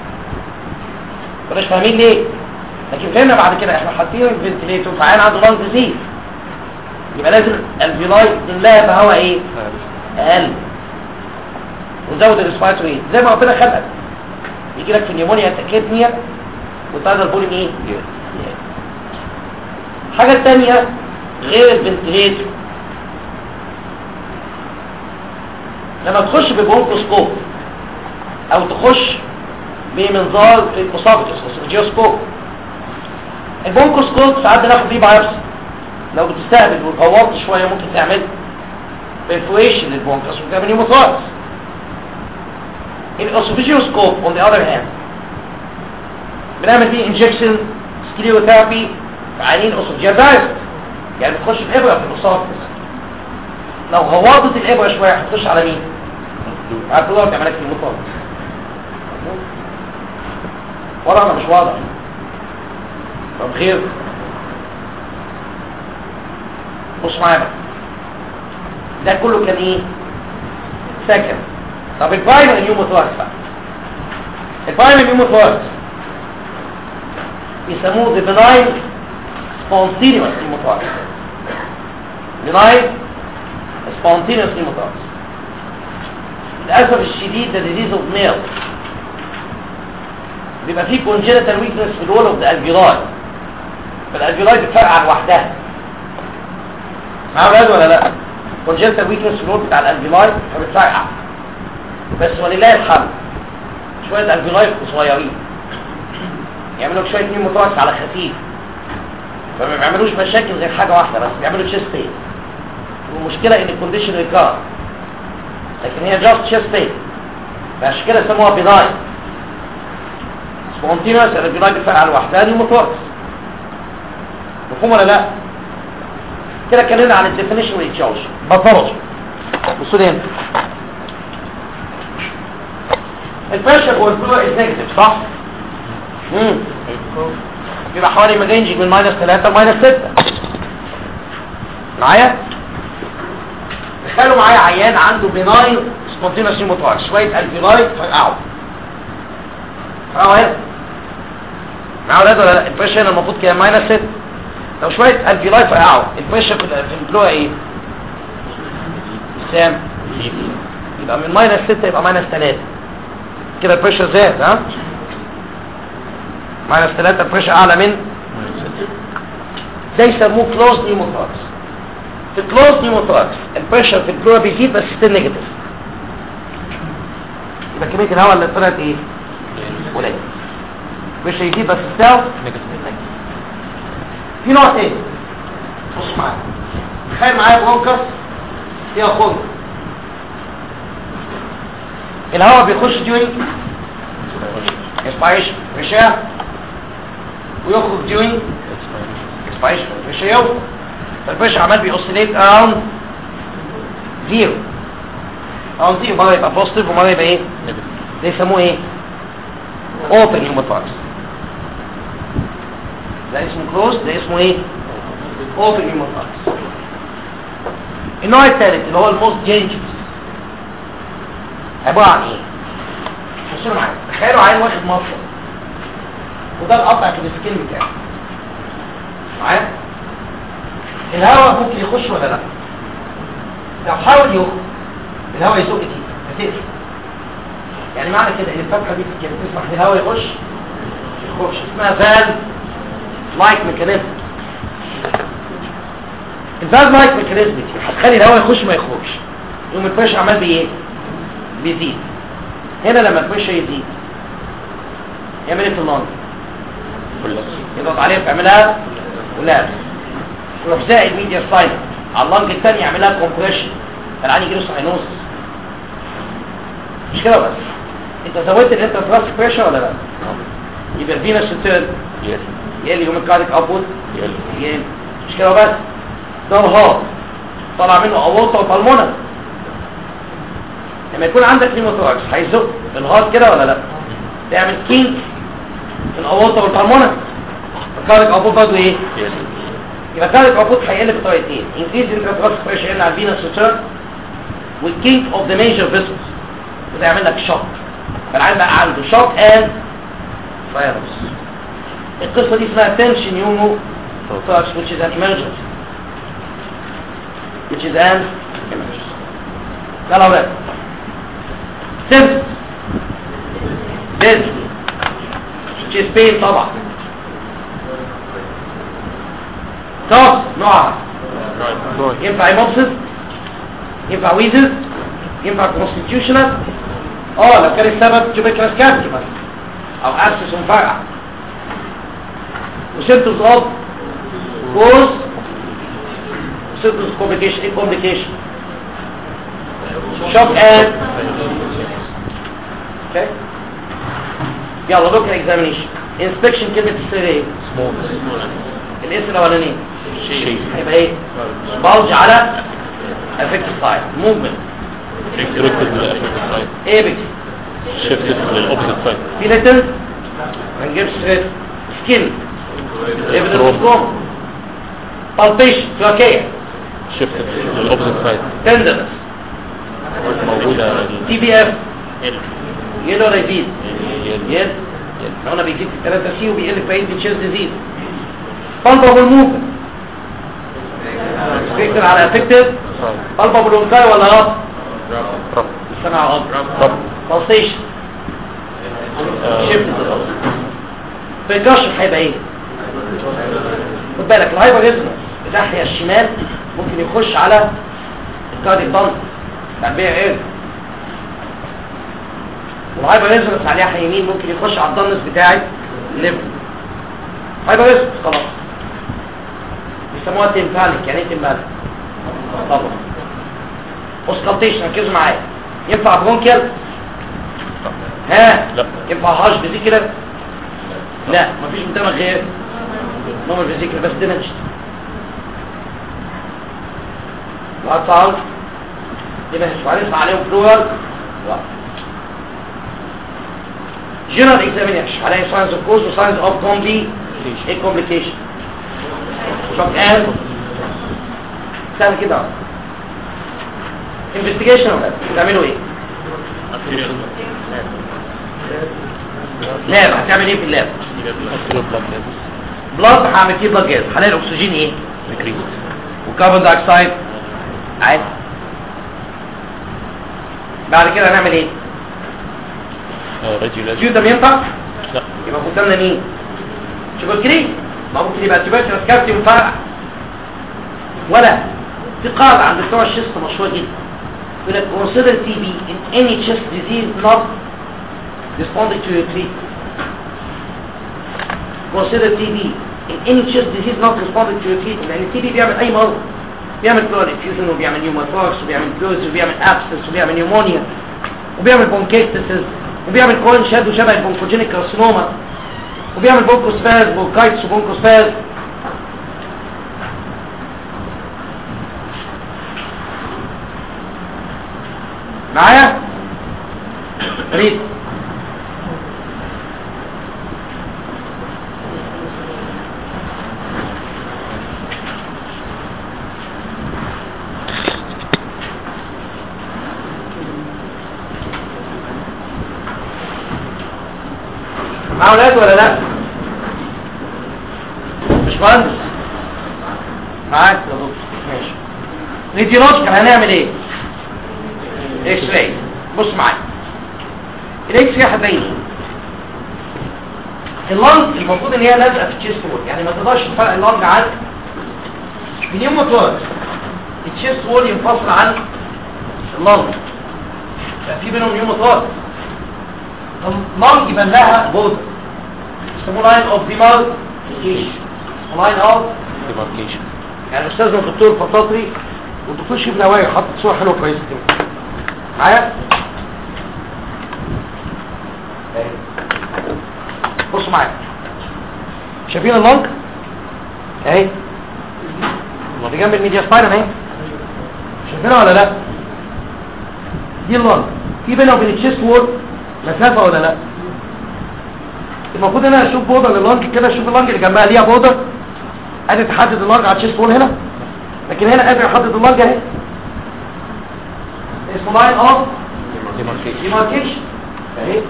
مش فاهمين ليه لكن فهمنا بعد كده احنا حاطين الفنتيليتور في عيان عنده لانج ديزيز يبقى لازم الفيلاي نلاقي بهواء ايه اقل وزود الريسبيراتوري زي ما ربنا خلقك يجي لك في النيمونيا تاكيدنيا والتايدال فوليوم ايه الحاجه الثانيه غير الفنتيليتور لما تخش ببرونكوسكوب او تخش بمنظار الاسوفجس اسوفجيوسكوب البرونكوسكوب ساعات بناخد بيه بايبسي لو بتستقبل وغوطت شويه ممكن تعمل perforation للبرونكوس وتعمل نيموثوركس الاسوفجيوسكوب on the other hand بنعمل فيه injection سكليوثيرابي في عينين اسوفجيال دايست يعني بتخش الابره في القصاص لو غوضت الابره شويه هتخش على مين على الدولار تعمل لك المطار واضح ولا مش واضح طب خير بص معايا بقى ده كله كان ايه سكن طب البرايمري نيوموثوركس بقى البرايمري نيوموثوركس يسموه the benign spontaneous pneumothorax benign spontaneous pneumothorax للأسف الشديد ده disease of male بيبقى فيه congenital weakness في الول of the alveoli فالالفيولاي بتفرقع لوحدها معايا ولاد ولا لا congenital weakness في الول بتاع الالفيولاي فبتفرقع بس ولله الحمد شوية الفيولاي صغيرين يعملوا شوية نيوموتوركس على خفيف فما بيعملوش مشاكل غير حاجة واحدة بس بيعملوا تشيست بين والمشكلة ان الكونديشن ريكار لكن هي جاست تشيست بين فعشان كده سموها بناي سبونتينوس البناي بتفرقع لوحدها نيوموتوركس مفهوم ولا لا؟ كده اتكلمنا عن الديفينيشن والاتشارج باثولوجي بصوا لي هنا البريشر جوه الفلو از نيجاتيف صح؟ امم بيبقى حوالي ما رينج من ماينس 3 لماينس 6 معايا تخيلوا معايا عيان عنده بناين سبونتينوس نيوموتوركس شويه الفيلاي فرقعوا فرقعوا هنا معايا ولاد ولا لا البريشر هنا المفروض كده ماينس 6 لو شويه الفيلاي فرقعوا البريشر في ال- في الفلو ايه؟ سام يبقى من ماينس 6 يبقى ماينس 3 كده البريشر زاد ها ماينس 3 البريشر اعلى من ده يسموه كلوز نيوموثوركس في كلوز نيوموثوركس البريشر في الفلورا بيزيد بس ستيل نيجاتيف يبقى كميه الهواء اللي طلعت ايه قليل البريشر يزيد بس ستيل في نوع تاني بص معايا تخيل معايا برونكس فيها خرم الهواء بيخش during expiration pressure ويخرج during expiration pressure فالبريشر عمال بيأوسيليت around zero around zero مرة يبقى positive ومرة يبقى ايه ده يسموه ايه open pneumothorax ده اسمه closed ده اسمه ايه open pneumothorax النوع الثالث اللي هو الموست dangerous عبارة عن ايه بصوا معايا تخيلوا عين واخد مفصل وده القطع في السكين بتاعه معايا الهواء ممكن يخش ولا لا لو حاول يخرج الهواء يزق فيه هتقفل يعني معنى كده ان الفتحه دي في الجلد تسمح للهواء يخش يخش اسمها فال لايك ميكانيزم الفال لايك ميكانيزم دي هتخلي الهواء يخش ما يخرجش يقوم البريشر عمال بايه بيزيد هنا لما البريشر يزيد يعمل ايه في اللنج يضغط عليها بيعملها ولاب يروح زائد ميديا سايد على اللنج الثاني يعملها كومبريشن فالعين يجي له ساينوس مش كده بس انت زودت الانترفراس بريشر ولا لا يبقى الفينس ستيرن يقل يوم الكارديك ابوت يقل مش كده بس ده الهارت طلع منه اورطه وبالمونة لما يكون عندك نيموثوراكس هيزق الهارت كده ولا لا تعمل كينك في الاورطه والبالمونة الكارديك ابوت برضه ايه يبقى الكارديك ابوت هيقل بطريقتين انكريز الانترفراس بريشر يقل على الفينس ستيرن والكينك اوف ذا ميجر فيسلز وده يعمل لك شوك فالعيان بقى عنده شوك اند فيروس القصه دي اسمها تنشن يونو ثوركس which is an emergency which is an emergency يلا ولاد symptoms dizzy chest pain طبعا كاف نوعها ينفع هيموبسس ينفع ويزز ينفع كونستيتيوشنال اه لو كان السبب تيوبيكلاس كافيتي مثلا او اسس مفرقع وسيمتومز اوف كوز سيمتومز كومبليكيشن ايه كومبليكيشن شوك اند اوكي يلا لوك اكزامينيشن انسبكشن كلمه السر ايه الاس الاولانيه شيء هيبقى ايه بلج على افكتيف سايد موفمنت ريكتد للافكت سايد ايبكس شيفتد للاوبزيت سايد في ليتل ما نجيبش سكين ايفيدنس كروم بالبيشن فلاكيه شيفتد للاوبزيت سايد تندرنس موجوده تي بي اف يلو ريبيد يل هنا بيجيب 3 سي وبيقل في اي تشيز ديزيز بالبابل موفمنت فكر على افكتيف بالبابل اونكاي ولا اب سمع اب طب بالسيشن شيفت بيكشف هيبقى ايه خد بالك الهايبر الناحيه الشمال ممكن يخش على الكارديك بامب تنبيه ايه والهايبر ريزونانس عليها يمين ممكن يخش على الضنس بتاعي الليفر هايبر ريزونانس خلاص بيسموها تيمباليك يعني ايه تيمباليك طبعا اوسكالتيشن ركزوا معايا ينفع برونكيال ها لا. ينفع هاش فيزيكلر لا مفيش قدامك غير نومر فيزيكلر بس دمج لا صعب دمج وهنسمع عليهم فلوال جنرال اكزامينيشن عليه ساينس اوف كوز وساينس اوف كومبلي ايه كومبليكيشن شوك قال سهل كده انفستيجيشن ولا بتعملوا ايه لاب هتعمل ايه في اللاب بلاد هعمل فيه بلاد جاز هلاقي الاكسجين ايه وكربون دايوكسيد عادي بعد كده هنعمل ايه ريجوليشن الجيوتم ينفع لا يبقى قدامنا مين شوكوكري ما ممكن يبقى تباشر كارتي وفرع ولا في قاعدة عند بتوع الشيست مشهورة جدا يقول لك consider TB in any chest disease not responding to your treatment consider TB in any chest disease not responding to your treatment لأن التي بي بيعمل أي مرض بيعمل بلور انفيوجن وبيعمل نيوموثوركس وبيعمل بلوز وبيعمل ابسس وبيعمل نيومونيا وبيعمل بونكيكتسز وبيعمل كون شادو شبه البونكوجينيك كارسينوما وبيعمل بونكوسفاز بونكايتس وبونكوسفاز معايا ريد مع اولاد ولا لا مش مهندس معاك يا دكتور ماشي ريديولوجيكال هنعمل ايه اكس راي بص معايا الاكس راي هتبين اللنج المفروض ان هي لازقه في التشيست وول يعني ما تقدرش تفرق اللنج عن النيوماتوركس التشيست وول ينفصل عن اللنج ففي بينهم نيوماتوركس اللنج يبقى لها بودر يسموه لاين اوف ديماركيشن لاين اوف ديماركيشن يعني استاذنا الدكتور فطاطري والدكتور شيف نوايا حاطط صوره حلوه كويسه كده معايا اهي. بصوا معايا شايفين اللنج اهي اللي جنب الميديا سباينم اهي شايفينها ولا لا دي اللنج في بينها وبين التشيست وول مسافه ولا لا المفروض ان انا اشوف بودر لللنج كده اشوف اللنج اللي جنبها ليها بودر ادي تحدد اللنج على التشيست وول هنا لكن هنا قادر احدد اللنج اهي اسمه لاين اوف ديماركيشن ديماركيشن اهي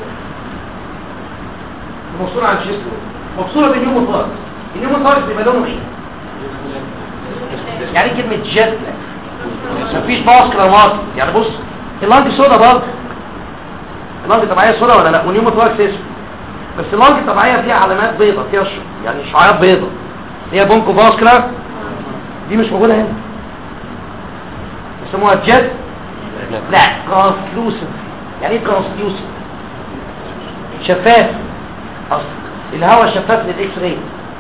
مفصول عن الشيست وول مفصوله بالنيوموثوركس النيوموثوركس بيبقى لونه ايه يعني كلمه جت مفيش باسكلر ماسك يعني بص اللنج سودا برضه اللنج طبيعيه سودا ولا لا والنيوموثوركس اسود بس اللنج الطبيعيه فيها علامات بيضاء فيها ش... يعني شعاعات بيضاء هي بونكو فاسكلر دي مش موجوده هنا يسموها جت لا ترانسلوسنت يعني ايه ترانسلوسنت شفاف اصلا الهواء شفاف للاكس راي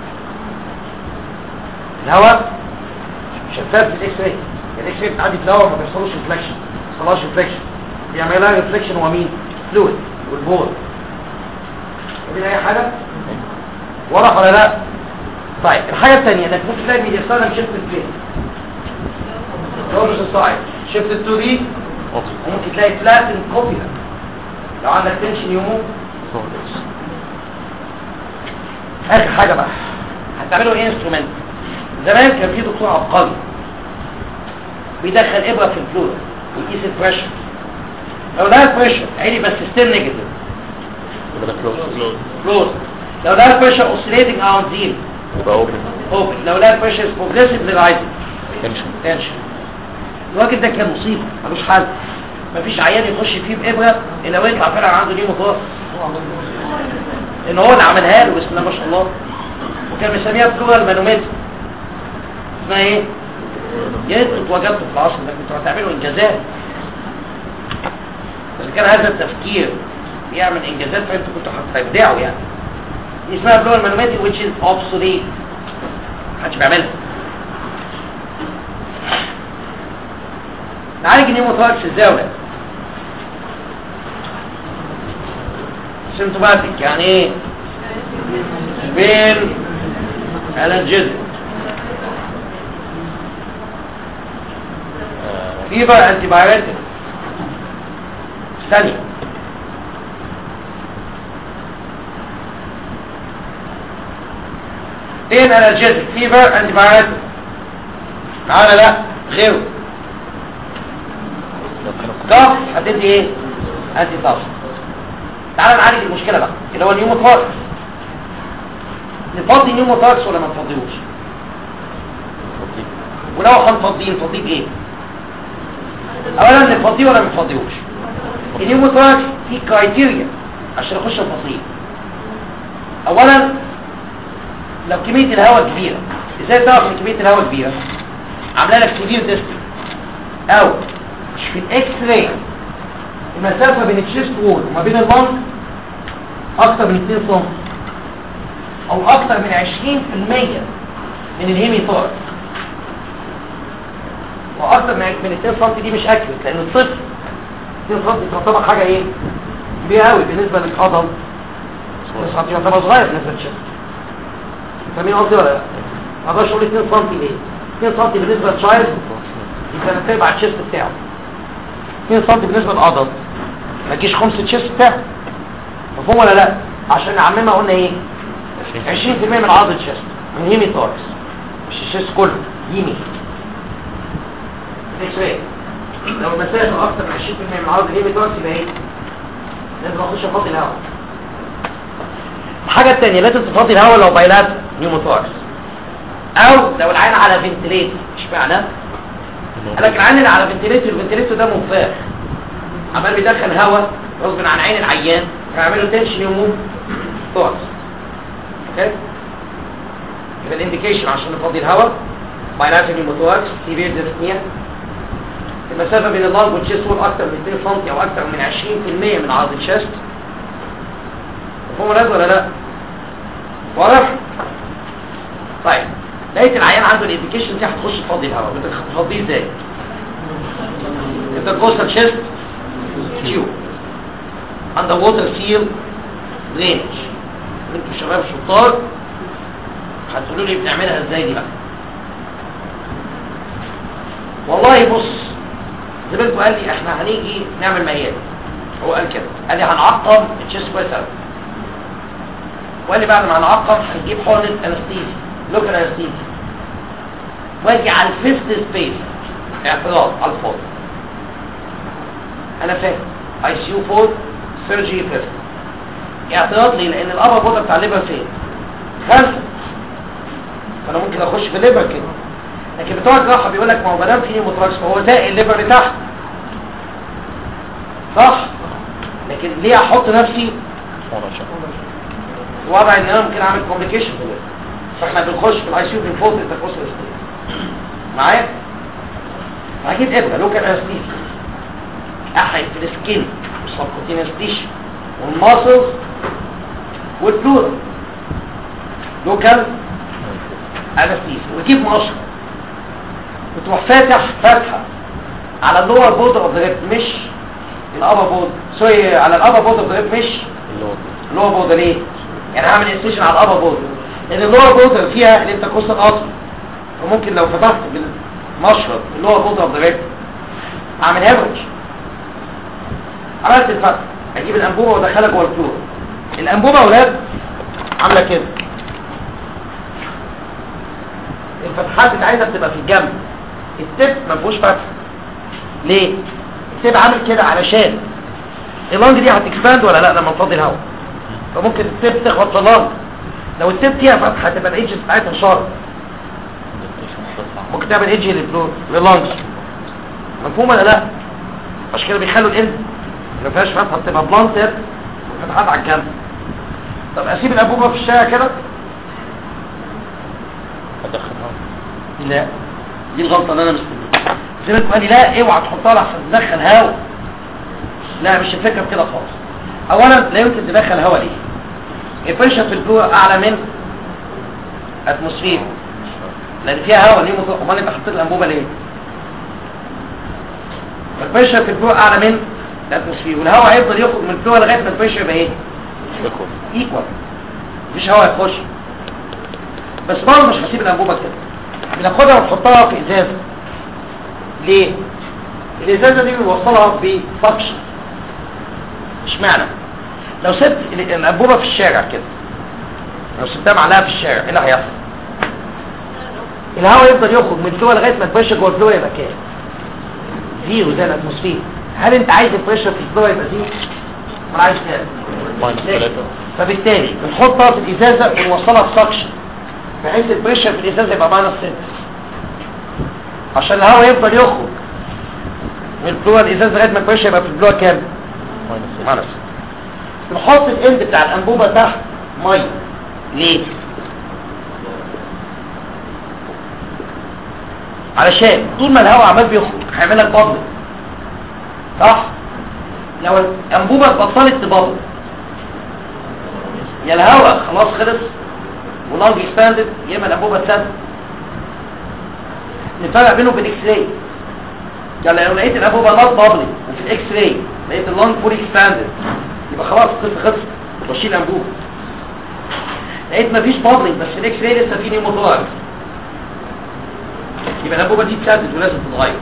الهواء شفاف للاكس راي الاكس راي بتعدي في الهواء ما بيحصلوش ريفلكشن ما بيحصلهاش ريفلكشن بيعمل لها ريفلكشن هو مين فلويد والبول دي اي حاجه واضح ولا لا طيب الحاجه الثانيه انك ممكن تلاقي ميديستانا شيفت فين رولز الصاعد شيفت تو دي وممكن تلاقي فلاتن كوبيلا لو عندك تنشن يومو اخر حاجه بقى هتعملوا ايه انسترومنت زمان كان في دكتور عبقري بيدخل ابره في الفلويد ويقيس البريشر لو ده البريشر عالي بس ستيل نيجاتيف يبقى ده كلوز كلوز لو ده البريشر اوسيليتنج اراوند زيرو يبقى اوبن اوبن لو ده البريشر بروجريسيفلي رايزنج تنشن تنشن الراجل ده كان مصيبه ملوش حل مفيش عيان يخش فيه بابره الا ويطلع فعلا عنده ليه مطاف ان هو اللي عملها له بسم الله ما شاء الله وكان مسميها بلورال مانومتر اسمها ايه؟ يا ريت كنت وجدته في العصر ده كنتوا هتعملوا انجازات اذا كان هذا التفكير يعمل انجازات فانتوا كنتوا هتبدعوا يعني دي اسمها بلورال مانومتر which is obsolete محدش بيعملها نعالج النيموثوركس ازاي يا ولاد سيمتوماتيك يعني ايه بين الانجيزم فيبر انتي بايوتيك ثانية بين الانجيزم فيبر انتي بايوتيك معانا لا غيره كف هتدي ايه انتي طاف تعال نعالج المشكله بقى اللي هو النيوموثوركس نفضي النيوموثوركس ولا ما نفضيهوش ولو هنفضيه نفضيه بايه اولا نفضيه ولا ما نفضيهوش النيوموثوركس في كرايتيريا عشان اخش الفصيل اولا لو كميه الهواء كبيره ازاي تعرف ان كميه الهواء كبيره عامله لك سيفير ديستنس او في الاكس راي المسافة بين التشيست وول وما بين اللنج اكتر من 2 سم او اكتر من 20% من الهيميثوركس واكتر من من 2 سم دي مش اكيوريت لان الصفر 2 سم تعتبر حاجة ايه كبيرة قوي بالنسبة للعضل 2 سم يعتبر صغير بالنسبة للتشيست فاهمين قصدي ولا لا؟ ما اقدرش اقول 2 سم ايه 2 سم بالنسبة للشايلد يبقى انا تابع التشيست بتاعه 2 سم بالنسبه للعضل ما تجيش خمس التشيست بتاعه مفهوم ولا لا عشان نعممها قلنا ايه 20% من عضل الشيست من هيمي توركس مش الشيست كله هيمي اكس راي لو المسافه اكتر من 20% من عضل الهيمي توركس يبقى ايه لازم اخش افضي الهواء الحاجه الثانيه لازم تفضي الهواء لو بايلات نيوموثوركس او لو العين على فنتليت اشمعنى قال لك العين اللي على فنتليتور الفنتليتور ده منفاخ عمال بيدخل هواء غصب عن عين العيان فيعملوا تنشن يموت ثوركس اوكي يبقى الانديكيشن عشان نفضي الهواء بايلاتر نيوموثوركس سيفير ديسنيا المسافه بين اللنج والتشيست وول اكتر من 2 سم او اكتر من 20% من عرض الشيست مفهوم ولا ولا لا واضح طيب لقيت العيان عنده الانديكيشن دي هتخش تفضي الهواء بتفضيه ازاي انت تبص الشيست تيوب عند ووتر سيل درينج انتوا شباب شطار هتقولوا لي بنعملها ازاي دي بقى والله بص زميلكم قال لي احنا هنيجي نعمل ميال هو قال كده قال لي هنعقم التشيست كويس قوي وقال لي بعد ما هنعقم هنجيب حقنه انستيزي لوكال انستيزي واجي على الفيفث سبيس اعتراض على الفاضي انا فاهم اي سي يو 4 سيرجري فيفث اعتراض ليه لان الابر بوردر بتاع الليبر فين خمسه فانا ممكن اخش في الليبر كده لكن بتوع الجراحه بيقول لك ما هو ما دام في نيموتراكس فهو زائق الليبر لتحت صح لكن ليه احط نفسي في وضع ان انا ممكن اعمل كومبليكيشن في الليبر فاحنا بنخش في الاي سي يو بنفوت التكوسل معايا هجيب ابره لوكال انستيزي احرق في السكين والسبكوتينس تيشو والماسلز والبلورا لوكال انستيزي وتجيب مقشر وتروح فاتح فتحه على اللور بودر اوف ذا مش الابر بودر سوري على الابر بودر اوف ذا مش اللور بودر ليه يعني هعمل انستيشن على الابر بودر لان اللور بوتر فيها الانتركوستال ارتري وممكن لو فتحت بالمشرط اللور بوتر اوف ذا ريب اعمل هيموريج عملت الفتح اجيب الانبوبه وادخلها جوه الفلور الانبوبه يا اولاد عامله كده الفتحات بتاعتها بتبقى في الجنب التب ما فيهوش فتح ليه التب عامل كده علشان اللانج دي هتكسباند ولا لا لما نفضي الهواء فممكن التب تخبط في اللانج لو التب فيها فتحه هتبقى الايدج بتاعتها شارب ممكن تعمل ايدج لللانج مفهوم ولا لا عشان كده بيخلوا الاند ما فيهاش فتحه بتبقى بلانتر وفتحات على الجنب طب اسيب الانبوبه في الشارع كده ادخلها لا دي الغلطه اللي انا مستنيها زي ما انت قال لي لا اوعى تحطها لحسن تدخل هواء لا مش الفكره في كده خالص اولا لا يمكن تدخل هواء ليه البريشر في الجو اعلى من اتموسفير لان فيها هواء ليه مطلق امال انت حطيت الانبوبه ليه البريشر في الجو اعلى من الاتموسفير والهواء هيفضل يخرج من الجو لغايه ما البريشر يبقى ايه ايكوال ايكوال مفيش هواء يخش بس برضه مش هسيب الانبوبه كده بناخدها ونحطها في ازازه ليه الازازه دي بنوصلها بفكشن اشمعنى لو سبت ال- الانبوبه في الشارع كده لو سبتها معلقه في الشارع ايه اللي هيحصل الهواء يفضل يخرج من الفلوه لغايه ما البريشر جوه الفلوه يبقى كام زيرو زي الاتموسفير هل انت عايز البريشر في الفلوه يبقى زيرو ولا عايز كام ماينس ليه؟ ثلاثة فبالتالي بنحطها في الازازه ونوصلها بسكشن بحيث البريشر في الازازه يبقى معانا السنس عشان الهواء يفضل يخرج من جوه الازازه لغايه ما البريشر يبقى في الجوه كام ماينس معانا السنس نحط الاند بتاع الانبوبه تحت ميه ليه علشان طول ما الهواء عمال بيخرج هيعمل لك بابل صح لو الانبوبه بطلت تبابل يا الهواء خلاص خلص ولانج اكسباندد يا اما الانبوبه اتسد نفرق بينه وبين الاكس راي يعني لو لقيت الانبوبه نوت بابلي وفي الاكس راي لقيت اللانج فول اكسباندد يبقى خلاص القصه خلصت واشيل الانبوبه لقيت مفيش بابلينج بس في الاكس راي لسه في نيوموتوراكس يبقى الانبوبه دي اتسدد ولازم تتغير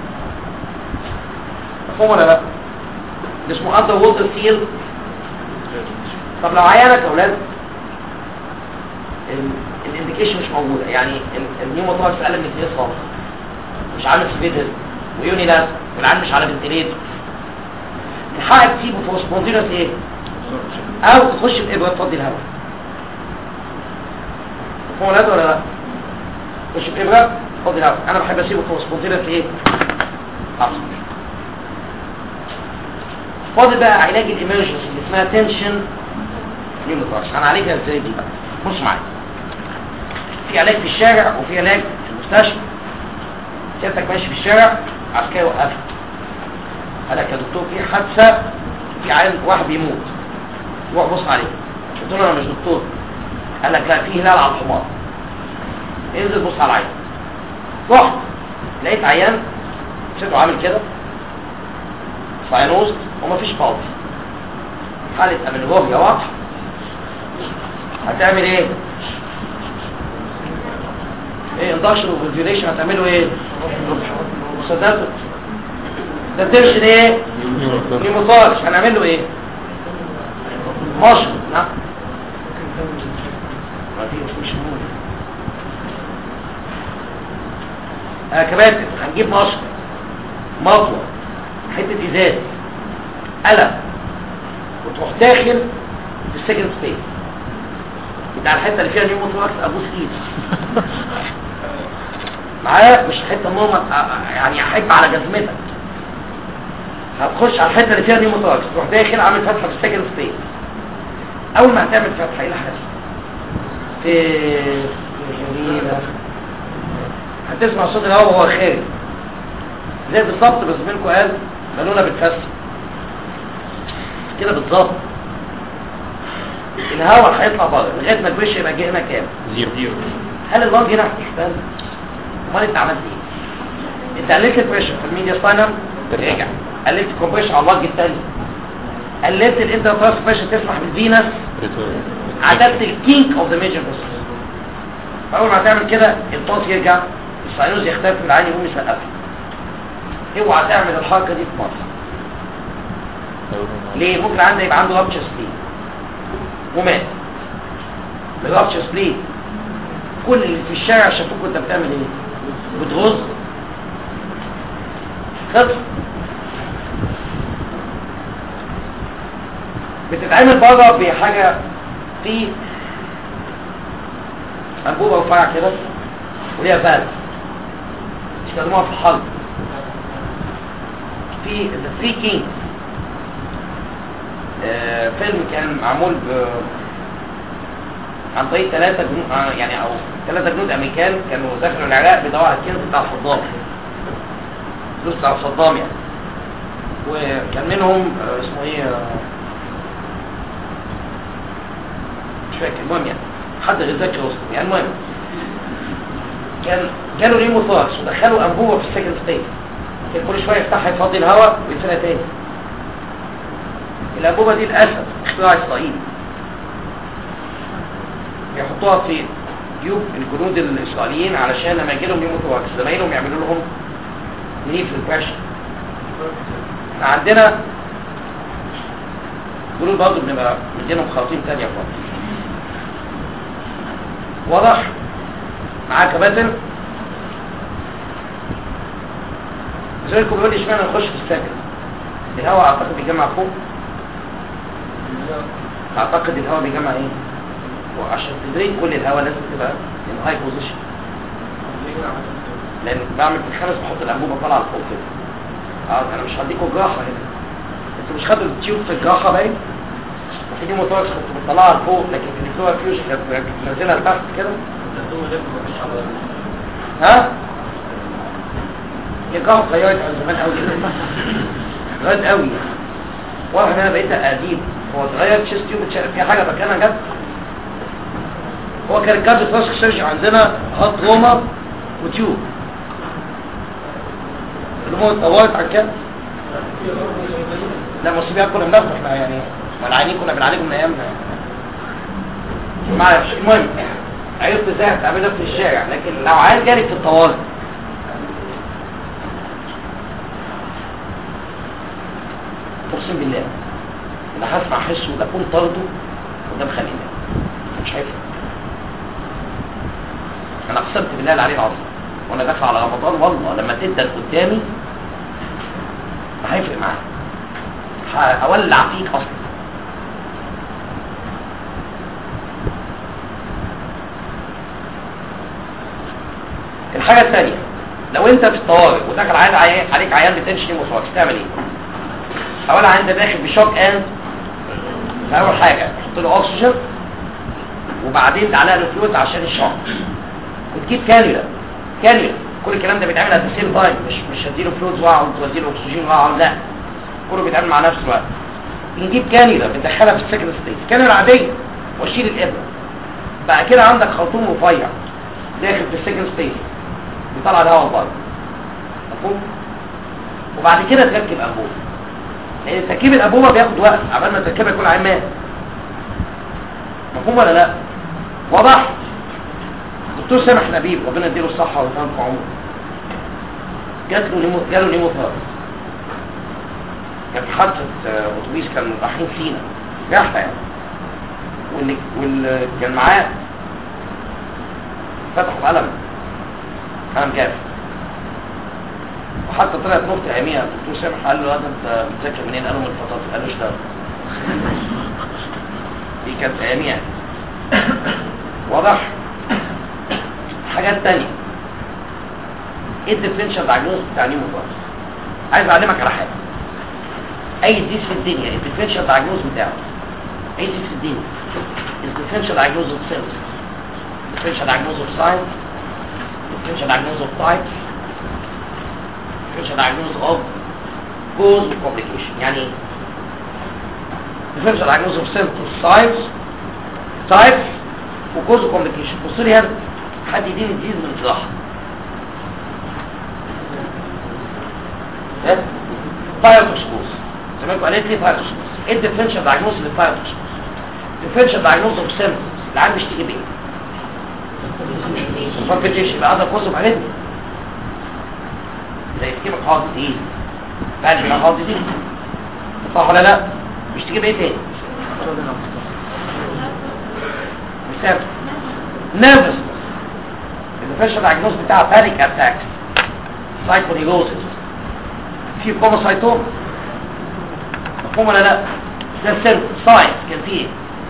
مفهوم ولا لا؟ ده اسمه اندر ووتر سيل طب لو عيانك يا اولاد الانديكيشن مش موجوده يعني النيوموتراكس اقل من كده خالص مش عامل سبيدل ويوني لاس والعيان مش على فنتليتر الحق تسيبه في سبوندينوس ايه او تخش بابره تفضي الهواء مفهوم ولا ولا لا تخش بابره تفضي الهواء انا بحب اسيبه في سبوندينوس ايه احسن فاضل بقى علاج الامرجنسي اللي اسمها تنشن نيوموتراكس هنعالجها ازاي دي بقى بص معايا في علاج في الشارع وفي علاج في المستشفى سيادتك ماشي في الشارع عسكري وقفك قال لك يا دكتور في حادثه في عيل واحد بيموت روح بص عليه قلت له انا مش دكتور قال لك لا في هلال على الحمار انزل بص على العيان رحت لقيت عيان شكله عامل كده ساينوز ومفيش بالز حالة امنوبيا واضحة هتعمل ايه ايه اندكشن وفيزيوليشن هتعملوا ايه صدقت ده تمشي ايه نيموتارش هنعمل له ايه ماشي نعم ما دي مش مهم. آه كباتن هنجيب مشط مطوة حتة ازاز قلم وتروح داخل في السكند سبيس بتاع الحته اللي فيها نيومو تراكس ابوس ايد معايا مش حته نورمال يعني احب على جزمتك هتخش على الحته اللي فيها نيومو تراكس تروح داخل عامل فتحه في السكند سبيس اول ما هتعمل فتحه ايه اللي هيحصل في جميله هتسمع صوت الهواء وهو خارج زي بالظبط بس منكم قال بالونه بتفسر كده بالظبط الهواء هيطلع بره لغايه ما الوش يبقى جه هنا كام زيرو هل اللنج هنا هتحتل امال انت عملت ايه انت قللت البريشر في الميديا سباينم رجع قللت الكومبريشن على اللنج الثاني قللت الانترتراس بريشر تسمح بالفينس عدلت الكينك اوف ذا ميجر اول ما تعمل كده الطاس يرجع الساينوز يختلف من العين يقوم يسقف اوعى تعمل الحركه دي في مصر ليه ممكن عنده يبقى عنده رابتشر سليب ومات الرابتشر سليب كل اللي في الشارع شافوك وانت بتعمل ايه بتغز خطر بتتعمل بره بحاجه في انبوبه رفيعه كده وليها فالف يستخدموها في الحرب في ذا ثري كينج فيلم كان معمول ب عن طريق ثلاثة جنود آه، يعني او ثلاثة جنود امريكان كانوا دخلوا العراق بدوروا على الكنز بتاع صدام فلوس بتاع صدام يعني وكان منهم آه، اسمه ايه آه، مش فاكر المهم يعني حد غير ذاكر وسطه يعني المهم كان جاله نيموثوركس ودخلوا انبوبه في السكند ستيت كان كل شويه يفتحها يفضي الهواء ويقفلها تاني الانبوبه دي للاسف اختراع اسرائيلي يحطوها في جيوب الجنود الاسرائيليين علشان لما يجي لهم نيموثوركس زمايلهم يعملوا لهم نيف ريبريشن احنا عندنا جنود برضه بنبقى مدينهم خراطيم تانية خالص واضح معاك يا باسل زيكم بيقول لي اشمعنى نخش في السكن الهواء اعتقد بيجمع فوق اعتقد الهواء بيجمع ايه وعشان تدريك كل الهواء لازم تبقى ان هاي بوزيشن لان بعمل في الخامس بحط الانبوبه طالعه لفوق كده اه انا مش هديكوا جراحه هنا انتوا مش خدوا التيوب في الجراحه باين وفي دي موتورز كنت بتطلعها لفوق لكن في الدكتوره فيوجن كانت بتنزلها لتحت كده ها هي الجراحه اتغيرت عن زمان قوي اتغيرت قوي واضح ان انا بقيت قديم هو اتغير تشيست تيوب اتشال في حاجه مكانها جت هو كان الكارد فلاسك سيرجي عندنا هات روما وتيوب الامور اتطورت عن كده لا مصيبها كنا بناخد احنا يعني ما العيانين كنا بنعالجهم من ايامنا معلش المهم عرفت ازاي هتعملها في الشارع لكن لو عيان جالي في الطوارئ اقسم بالله انا هسمع حس وده اكون طرده وده مخليني مش هيفرق انا اقسمت بالله العلي العظيم وانا داخل على رمضان والله لما تدك قدامي ما هيفرق معايا هولع فيك اصلا الحاجة الثانية لو انت في الطوارئ ودخل عيان عيان عليك عيان بتنشي مصابك تعمل ايه؟ اولا عيان ده داخل بشوك اند اول حاجة تحط له اكسجين وبعدين تعلق له فلويد عشان الشوك وتجيب كانيولا كانيولا كل الكلام ده بيتعمل ات سيم تايم مش مش هديله فلويد واقعد واديله اكسجين واقعد لا كله بيتعمل مع نفس الوقت نجيب كانيولا بندخلها في السكند ستيج كانيولا عاديه واشيل الابره بقى كده عندك خرطوم رفيع داخل في السكند ستيج بيطلع الهواء بره مفهوم وبعد كده تركب انبوبه لان تركيب الانبوبه بياخد وقت عبال ما تركبها يكون عين مات مفهوم ولا لا واضح دكتور سامح نبيل ربنا يديله الصحه ويطول في عمره جات له نيمو جاله نيموثيرابي كانت حادثه آه، اتوبيس كان رايحين سينا رحله يعني واللي واللي كان معاه فتحوا قلم قلم جاف وحتى طلعت نقطة اياميها الدكتور سامح قال له هذا انت بتذاكر منين؟ قالوا من الفطاطس قال له اشتغل دي كانت اياميها واضح؟ حاجات تانية ايه الديفرنشال دايجنوز بتاع نيموثوركس عايز اعلمك على حاجة اي ديس في الدنيا الديفرنشال دايجنوز بتاعه اي ديس في الدنيا الديفرنشال دايجنوز اوف سيلز differential diagnosis of size, differential diagnosis of types, differential diagnosis of cause of complication. يعني ايه؟ differential diagnosis of symptoms, size, types, و cause of complication. بص لي هنا حد يديني ديز من الجراحة. ده ثايروتوكسكوز زمان قالت لي ثايروتوكسكوز. ايه الديفرنشال دايجنوستس للثايروتوكسكوز؟ differential diagnosis of symptoms العيان بيشتكي بايه؟ palpitation يبقى other cause of arrhythmia زي ischemic heart disease valvular heart disease صح ولا لا مش تجيب ايه تاني مثال nervous الديفرنشال دايجنوز بتاع panic attacks psychonegosis في كوموسايتوم مفهوم ولا لا ده السيرف ساينس كان فيه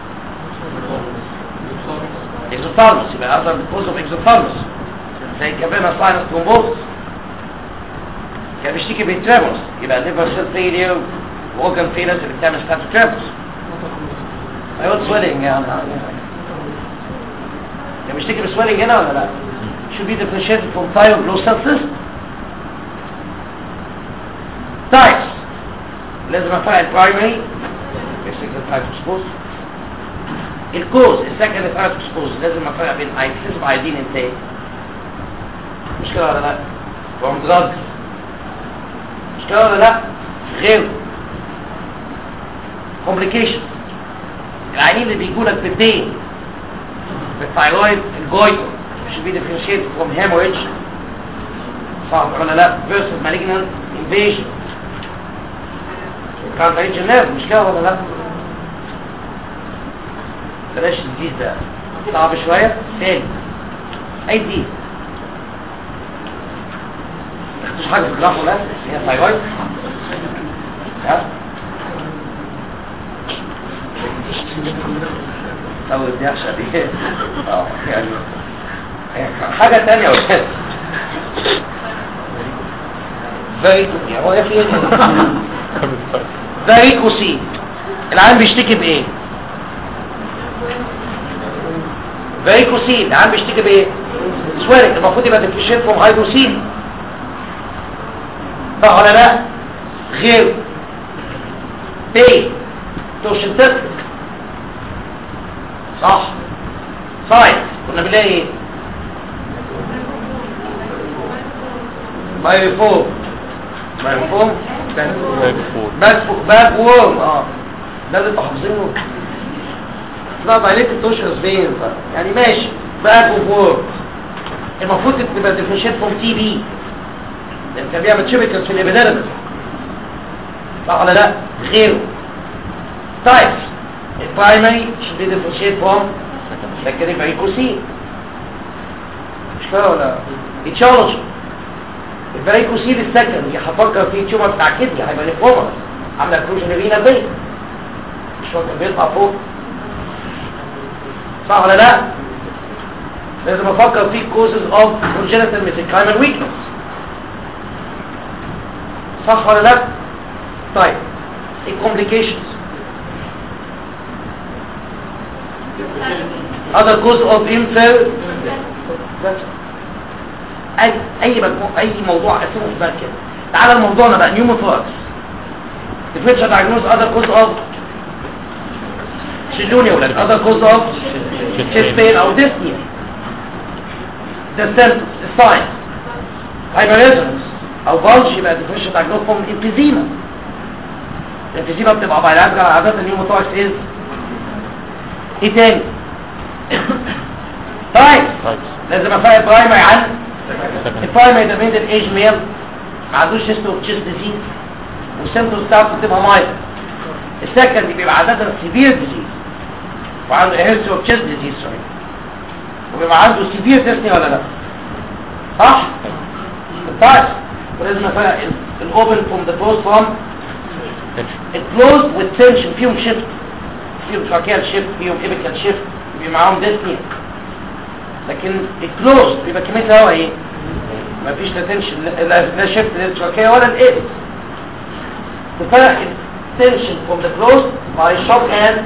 اكزوثالموس يبقى اثر بكوز اوف اكزوثالموس زي كابينا ساينس ترومبوز كان بيشتكي بالتريمورز يبقى ليفر سيل فيلير واورجان فيلرز اللي بتعمل ستاتو تريمورز ايوه سويلنج يعني كان بيشتكي بسويلنج هنا ولا لا should be differentiated from thyroglossal cyst types لازم افرق البرايمري السكند تايب اكسبوز الكوز السكند تايب اكسبوز لازم افرق بين اكسسيف ايودين انتاج مش كده ولا لا فروم دراج مش كده ولا لا غير كومبليكيشن العيانين اللي بيجوا لك بالدين بالثايرويد الجويتر should be differentiated from hemorrhage صح ولا لا versus malignant invasion كان رينج النيرف مش كده ولا لا بلاش الجديد ده صعب شوية تاني اي جديد مش حاجة في الجراح ولا هي ثايرويد ها او الدهشة دي اه يعني حاجة تانية ولا فاريكو يعني هو ايه في ايه فاريكوسي العيان بيشتكي بايه فاريكوسي العيان بيشتكي بايه سويرك المفروض يبقى ديفيشنت فروم هيدروسين صح ولا لا غير بي توشن تك صح سايد كنا بنلاقي ايه بايفوم بايفوم باك باك وورم اه ده اللي انتوا حافظينه لا بايليت التوشرز فين يعني ماشي باك وورم المفروض تبقى ديفرنشيت فروم تي بي لان كان بيعمل تشيبيكال في الابيديرمس صح ولا لا غيره تايبس البرايمري should be differentiate from secondary varicocele مش كده ولا اتشالوجي الفاريكوسيل السكندري هفكر فيه تيومر بتاع كدني هيبقى نيفروما عامله كروجن رينا بين مش هو كان بيطلع فوق صح ولا لا لازم افكر في causes of congenital mesenchymal weakness صح ولا لا طيب الكومبليكيشنز other cause of infer اي اي مجموع اي موضوع اسمه في بالك كده تعالى لموضوعنا بقى نيوموثوركس differential diagnosis other cause of شيلوني يا ولاد other cause of chest pain او dyspnea the symptoms the signs hyperresonance او bulge يبقى differential diagnosis from emphysema الامفيزيما بتبقى بايلاترال عادة النيوموثوركس is ايه تاني طيب لازم افرق برايمري عن البرايمري ده ميدل ايج ميل ما عندوش هيستو اوف تشيست ديزيز والسيمتومز بتاعته بتبقى مايل السكند بيبقى عادة سيفير ديزيز وعنده هيستو اوف تشيست ديزيز سوري وبيبقى عنده سيفير ديسني ولا لا صح؟ طيب ولازم افرق الاوبن فروم ذا كلوز فروم الكلوز والتنشن فيهم شيفت فيهم تراكيال شيفت فيهم ايبيكال شيفت بيبقى معاهم ديسني لكن الكلوز بيبقى كمية هوا ايه مفيش لا تنشن لا لا شيفت للتراكية ولا الايبس تفرق التنشن from the closed by shock and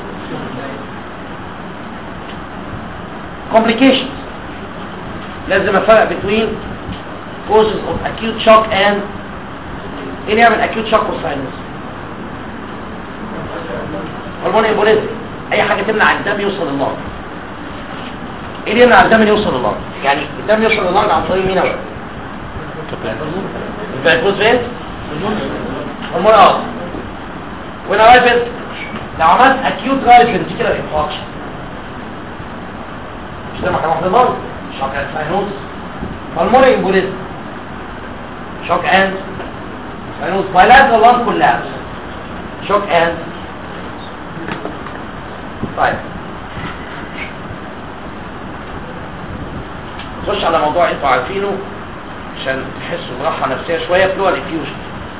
complications لازم افرق between causes of acute shock and ايه اللي يعمل acute shock والساينس هرمون امبوليزم اي حاجة تمنع الدم يوصل للنار ايه اللي يمنع الدم يوصل للنار يعني الدم يوصل للنار عن طريق مين اول الفيروس فين هرمون اه وانا رايفل لو عملت acute رايفل دي كده انفاكشن مش ده ما كان واحد النار shock and cyanosis pulmonary embolism shock and cyanosis bilateral lung collapse shock and طيب نخش على موضوع انتوا عارفينه عشان تحسوا براحه نفسيه شويه فلوال انفيوجن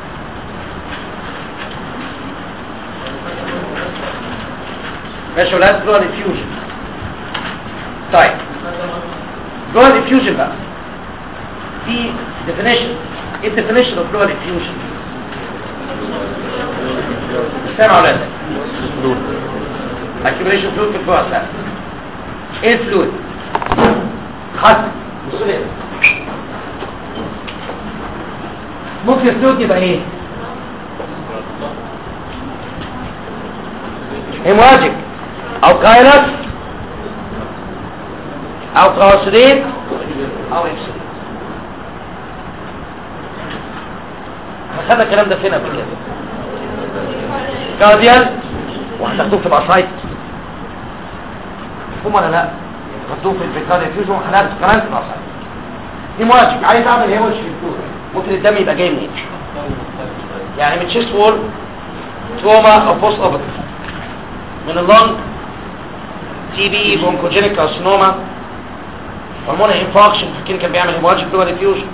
ماشي يا ولاد فلوال انفيوجن طيب فلوال انفيوجن بقى في definition ايه الديفينيشن اوف فلوال انفيوجن سامع ولا لا accumulation fluid في الفلويد سامع ايه الفلويد خط بصوا لي ممكن الفلويد يبقى ايه هيمواجيك او كايلس او ترانسليت او اكسليت احنا خدنا الكلام ده فين قبل كده كارديال وهتاخدوه في الاسايت مفهوم ولا لا خدوه في الفيكال فيوجن وحالات كمان في الاسايت هيمواجيك عايز اعمل هيمواجيك في الفلويد ممكن الدم يبقى جاي منين يعني من تشيست وول تروما او بوست اوبرتيف من اللنج تي بي بونكوجينيك كارسينوما هرمونال انفاكشن فاكرين كان بيعمل هيموراجيك بلوغ ديفيوجن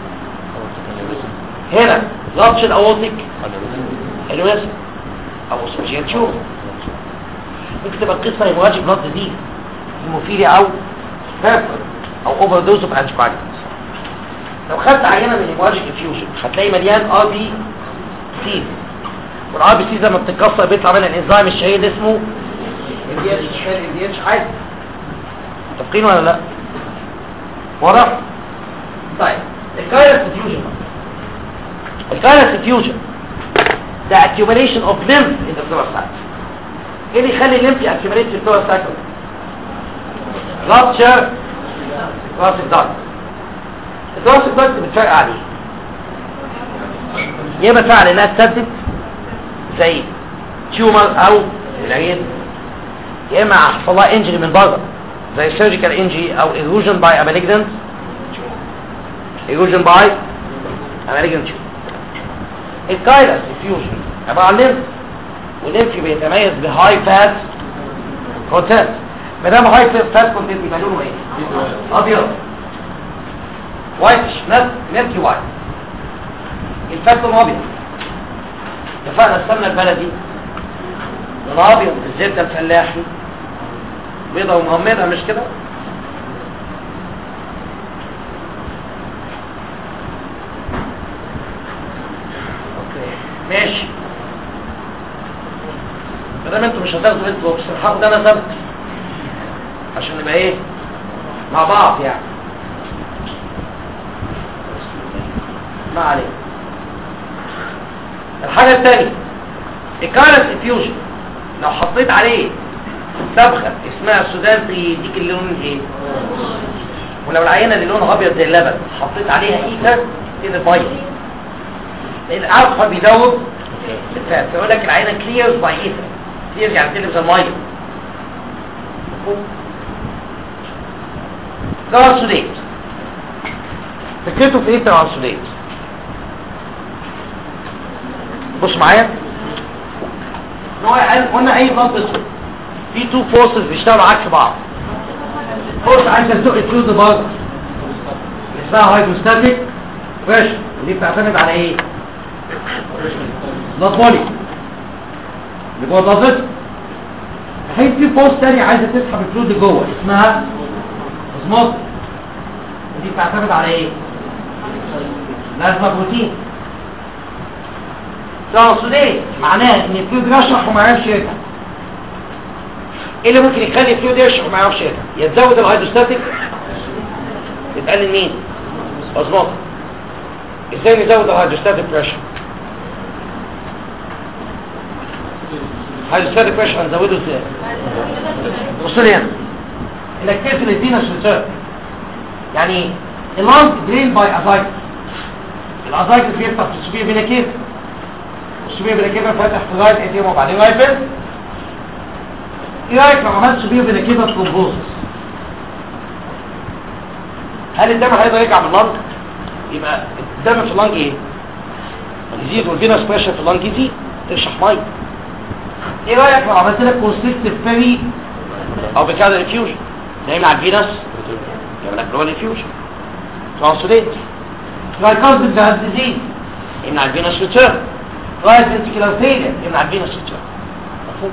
هنا لابش الاورتيك الوزن او اسوجيان تيوب ممكن تبقى القصه هيموراجيك بلاد دي هيموفيليا او هيرفر او اوفر دوز اوف انتيبايوتكس لو خدت عينه من هيموراجيك انفيوجن هتلاقي مليان ار بي سي والار بي سي لما بتتكسر بيطلع منها الانزيم الشهير اللي اسمه الدي اتش شال الدي اتش عادي متفقين ولا لا واضح طيب الكايرس ديفيوجن الكايرس ديفيوجن ده accumulation of lymph in the fluorescence ايه اللي يخلي الليمف accumulate في الفلوروسايت rupture thoracic duct الثوراسيك duct بتفرق عليه يا اما فعل انها تسدد زي تيومر او العين يا اما حصل لها انجري من بره زي سيرجيكال انجري او ايروجن باي اماليجنت ايروجن باي اماليجنت الكايرس ديفيوجن عباره عن ليمف والليمف بيتميز بهاي فات كونتنت ما دام هاي فات كونتنت يبقى لونه ايه؟ ابيض وايتش ميلكي وايت الفات لونه ابيض اتفقنا السمنه البلدي لونها ابيض الزبده الفلاحي بيضة ومغمضة مش كده اوكي ماشي مادام انتوا مش هتاخدوا انتوا بس الحق ده انا ثبت عشان نبقى ايه مع بعض يعني ما علينا الحاجة الثانية الكارس افيوجن لو حطيت عليه صبغه اسمها السودان يديك اللون ايه ولو العينه اللي لونها ابيض زي اللبن حطيت عليها ايثر تبقى بايظ لان الالفا بيدوب الفات فيقول لك العينه كليرز باي ايثر كليرز يعني تقلب زي الميه ترانسوليت فكرته في ايه ترانسوليت بص معايا ان هو قلنا اي بلد اسود في تو فورسز بيشتغلوا عكس بعض فورس عايزه تزق الفلويد بره اسمها هايدروستاتيك بريشر ودي بتعتمد على ايه بلاد فولي اللي جوه الضغط حيث في فورس تانية عايزه تسحب الفلويد جوه اسمها اوزموز ودي بتعتمد على ايه لازمه بروتين ترانسوليت معناها ان الفلويد يشرح وما يعرفش يرجع ايه اللي ممكن يخلي الفلويد يشرح وما يعرفش يرجع يا تزود الهيدروستاتيك يتقلل مين اوزموز ازاي نزود الهيدروستاتيك بريشر الهيدروستاتيك بريشر هنزوده ازاي بصوا لي هنا انك تقفل الفينس ريتيرن يعني اللانج درين باي ازايتس الازايتس بيفتح في السوبير فينا كيف السوبير فينا كيف فاتح في لغايه ايتيم وبعدين واقفل ايه رايك لو عملت سوبير فينا كيف ترومبوزس هل الدم هيقدر يرجع من اللنج يبقى الدم في اللنج ايه يزيد والفينوس بريشر في اللنج يزيد ترشح ميه ايه رايك لو عملت لك كونسيستنت فيري او بكذا انفيوجن نايم على الفينوس يعمل لك لون انفيوجن ترانسوليت ترايكاز بالذات ديزيز يمنع الفينوس ريتيرن رايت فنتيكولار فيلير يمنع الفينوس ريتيرن مفهوم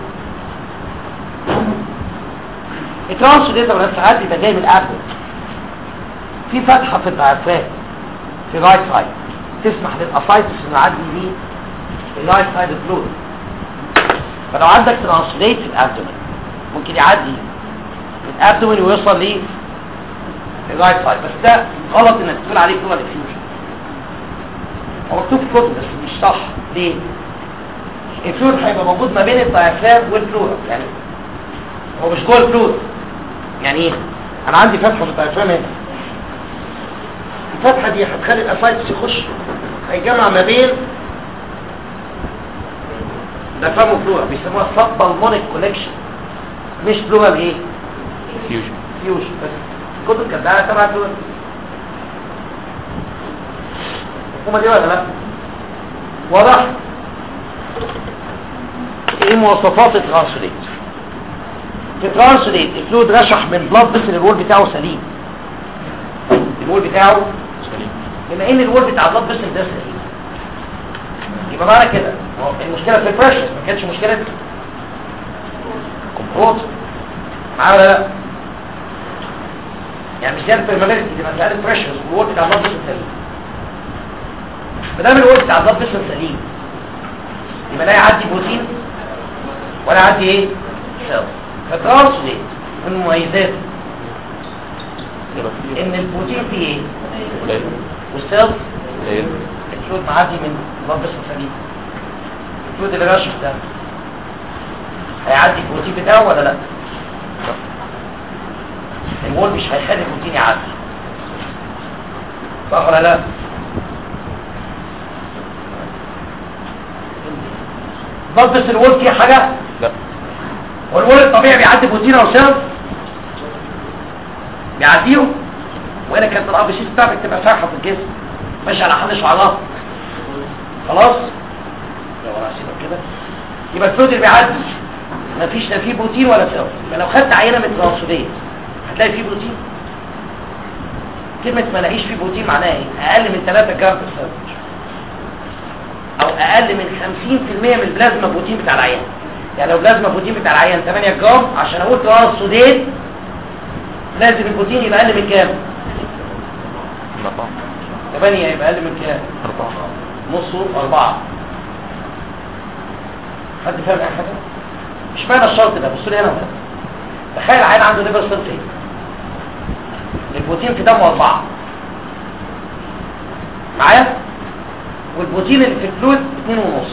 الترانسوليت ده ساعات بيبقى جاي من الابدن في فتحه في الدايفرام في الرايت سايد تسمح للاسايتس انه يعدي بيه الرايت سايد فلويد فلو عندك ترانسليت في الابدومين ممكن يعدي من الابدومين ويوصل ليه الرايت سايد بس ده غلط انك تقول عليه فلويد افيوجن هو مكتوب في كتب بس مش صح ليه الفلويد هيبقى موجود ما بين الدايفرام والفلويد يعني هو مش جوه الفلويد يعني ايه انا عندي فتحه في الدايفرام هنا الفتحه دي هتخلي الاسايتس يخش هيجمع ما بين ده فهمه فلورا بيسموها سب بالمونيك كونكشن مش فلورال ايه فيوجن فيوجن بس الكتب كانت داعيه تبع فلورا هما دي ولا لا واضح ايه مواصفات الترانسليت الترانسليت الفلويد رشح من بلاد بس الوول بتاعه سليم الوول بتاعه سليم بما ان الوول بتاع البلاد بس ده سليم يبقى معنى كده هو المشكله في البريشر ما كانتش مشكله كومبروت معايا ولا لا يعني مش زياده البرماليتي دي مساله بريشر والوول بتاع البلاد بس سليم ما دام الوول بتاع البلاد بس سليم يبقى لا يعدي بروتين ولا يعدي ايه سيل فترانسليت من مميزاته يبقى فيه ان البروتين فيه ايه قليل والسيل قليل الفلود معدي من بلاد بس سليم الفلود اللي راشف ده هيعدي البروتين بتاعه ولا لا الوول مش هيخلي البروتين يعدي صح ولا لا بلاد بس الوول فيه حاجه لا والوول الطبيعي بيعدي بروتين او سيل بيعديهم وهنا كانت الار بي سي بتاعتك تبقى سارحه في الجسم ماشي على حد شعرات خلاص لو انا هسيبك كده يبقى الفلويد اللي بيعدي مفيش لا فيه بروتين ولا سيل يبقى لو خدت عينه من الترانسفيريت هتلاقي فيه بروتين كلمه ما لاقيش فيه بروتين معناها ايه اقل من 3 جرام في السيل او اقل من 50% من البلازما بروتين بتاع العيان يعني لو بلازما بروتين بتاع العيان 8 جرام عشان اقول ترانسفيريت لازم البروتين يبقى اقل من كام أربعة 8 يبقى اقل من كام أربعة نصه أربعة حد فاهم أي حاجة؟ مش معنى الشرط ده بصوا لي هنا وهنا. تخيل عيل عنده ليفر سيل فين البروتين في دمه أربعة معايا؟ والبروتين اللي في الفلويد اتنين ونص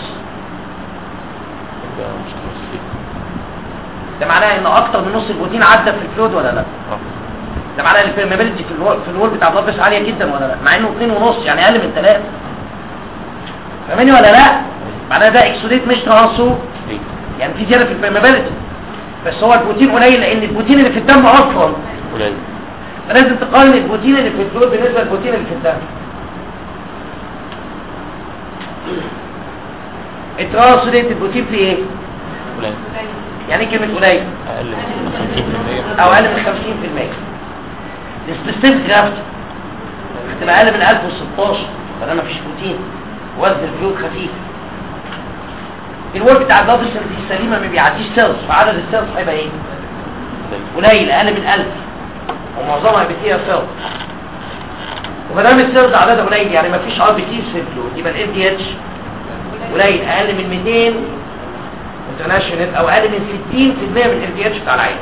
ده مش ترانسفير ده معناه ان اكتر من نص البروتين عدى في الفلويد ولا لا اه ده معناه ان البرميبيليتي في الوول في الوول بتاع البلاد عاليه جدا ولا لا مع انه اتنين ونص يعني اقل من ثلاثة فاهمني ولا لا معناه ده اكسوديت مش ترانسو ليه؟ يعني في زياده في البرميبيليتي بس هو البروتين قليل لان البروتين اللي في الدم اصلا قليل لازم تقارن البروتين اللي في الفلويد بالنسبه للبروتين اللي في الدم الترانسوليت البروتين فيه ايه قليل يعني ايه كلمه قليل أقل من 50% او اقل من 50% السبيسيفيك جرافت هتبقى اقل من 1016 فده مفيش بروتين وزن الفلويد خفيف الوول بتاع البلاد السليمه ما بيعديش سيلز فعدد السيلز هيبقى ايه قليل قليل اقل من 1000 ومعظمها هيبقى فيها سيلز وما دام السيلز عددها قليل يعني ما فيش ار بي تيز في الفلويد يبقى الام دي اتش قليل اقل من 200 انترناشونال او اقل من 60% من الام دي اتش بتاع العين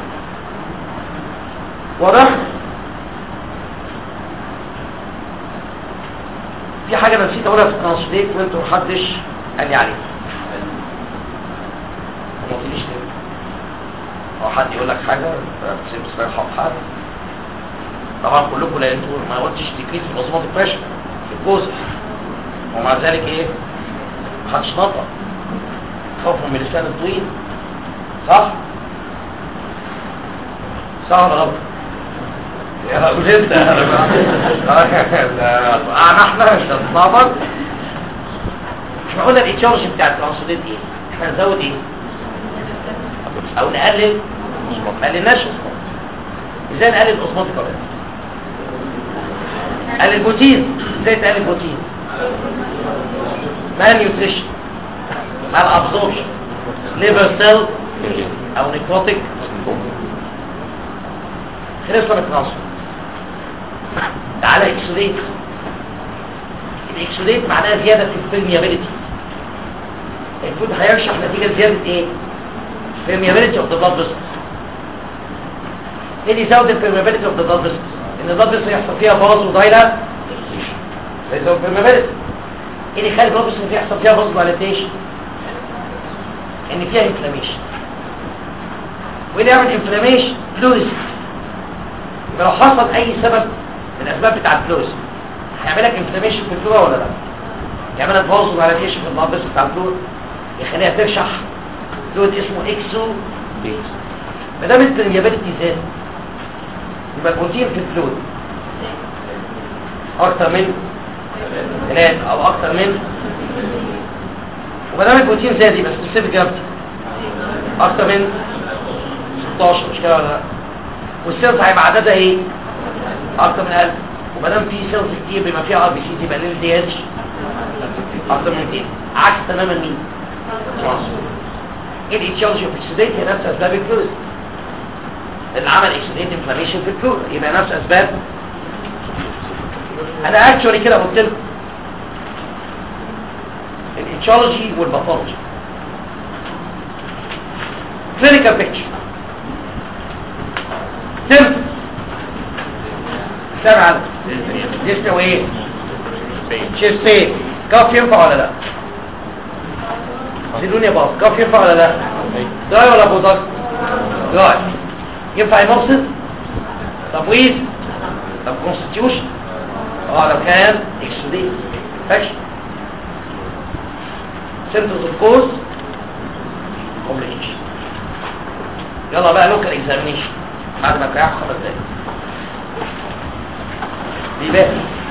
واضح في حاجه انا نسيت اقولها في الترانسليت وانتوا محدش قال لي عليها ما قلتليش ليه هو حد يقول لك حاجه تسيب صراحه حد طبعا كلكم لا انتوا ما قلتش تكليف في منظومه البريشر في الجزء ومع ذلك ايه محدش نطق خوفا من اللسان الطويل صح صح ولا غلط يا راجل انت انا احنا مش هنتلخبط احنا قلنا الايتيولوجي بتاع الترانسوديت ايه احنا نزود ايه او نقلل ما قللناش اسمه ازاي نقلل الاوزموتيك كارنت قلل البروتين ازاي تقلل البروتين مال نيوتريشن مال ابزوربشن ليفر سيل او نيكروتيك خلصنا من الترانسفير تعالى اكسوديت الاكسوديت معناها زيادة في البرميابيليتي الفود هيرشح نتيجة زيادة ايه permeability of the blood vessels ايه اللي يزود البرميابيليتي of the blood vessels ان البلاد فيسل يحصل فيها باظ ودايلة يزود permeability ايه اللي يخلي البلاد فيسل يحصل فيها باظ ودايلاتيشن ان فيها انفلاميشن وايه اللي يعمل انفلاميشن فلوريسنت يبقى لو حصل اي سبب من الاسباب بتاع الفلوريسنت هيعمل لك انفلاميشن في الفلورا ولا لا يعمل لك باظ ودايلاتيشن في البلاد فيسل بتاع الفلورا يخليها ترشح فلويد اسمه اكسو بيز ما دام البرميابيلتي زاد يبقى البروتين في الفلويد اكتر من ثلاثة او اكتر من وما دام البروتين زاد يبقى سبيسيفيك جرافيتي اكتر من 16 مش كده ولا لا والسيلز هيبقى عددها ايه اكتر من 1000 وما دام في سيلز كتير بما فيها ار بي سي يبقى ال دي اتش اكتر من 200 عكس تماما مين ترانسفير الايتيولوجي اوف اكسيديت هي نفس اسباب الفلوس اللي عمل اكسيديت انفلاميشن في الفلور يبقى نفس اسباب انا اكشولي كده قلت لكم الايتيولوجي والباثولوجي كلينيكال بيكتشر سيمبل سامع جسم وايه شيست بين كاف ينفع ولا لا زيدوني يا باص كاف ينفع ولا لا دراي ولا بوزاك دراي ينفع يمصد طب ويز طب كونستيوشن اه لو كان اكسوديت فاكشن symptoms of cause complication يلا بقى لوكال اكزامينيشن بعد ما تريحوا خمس دقايق بيبقى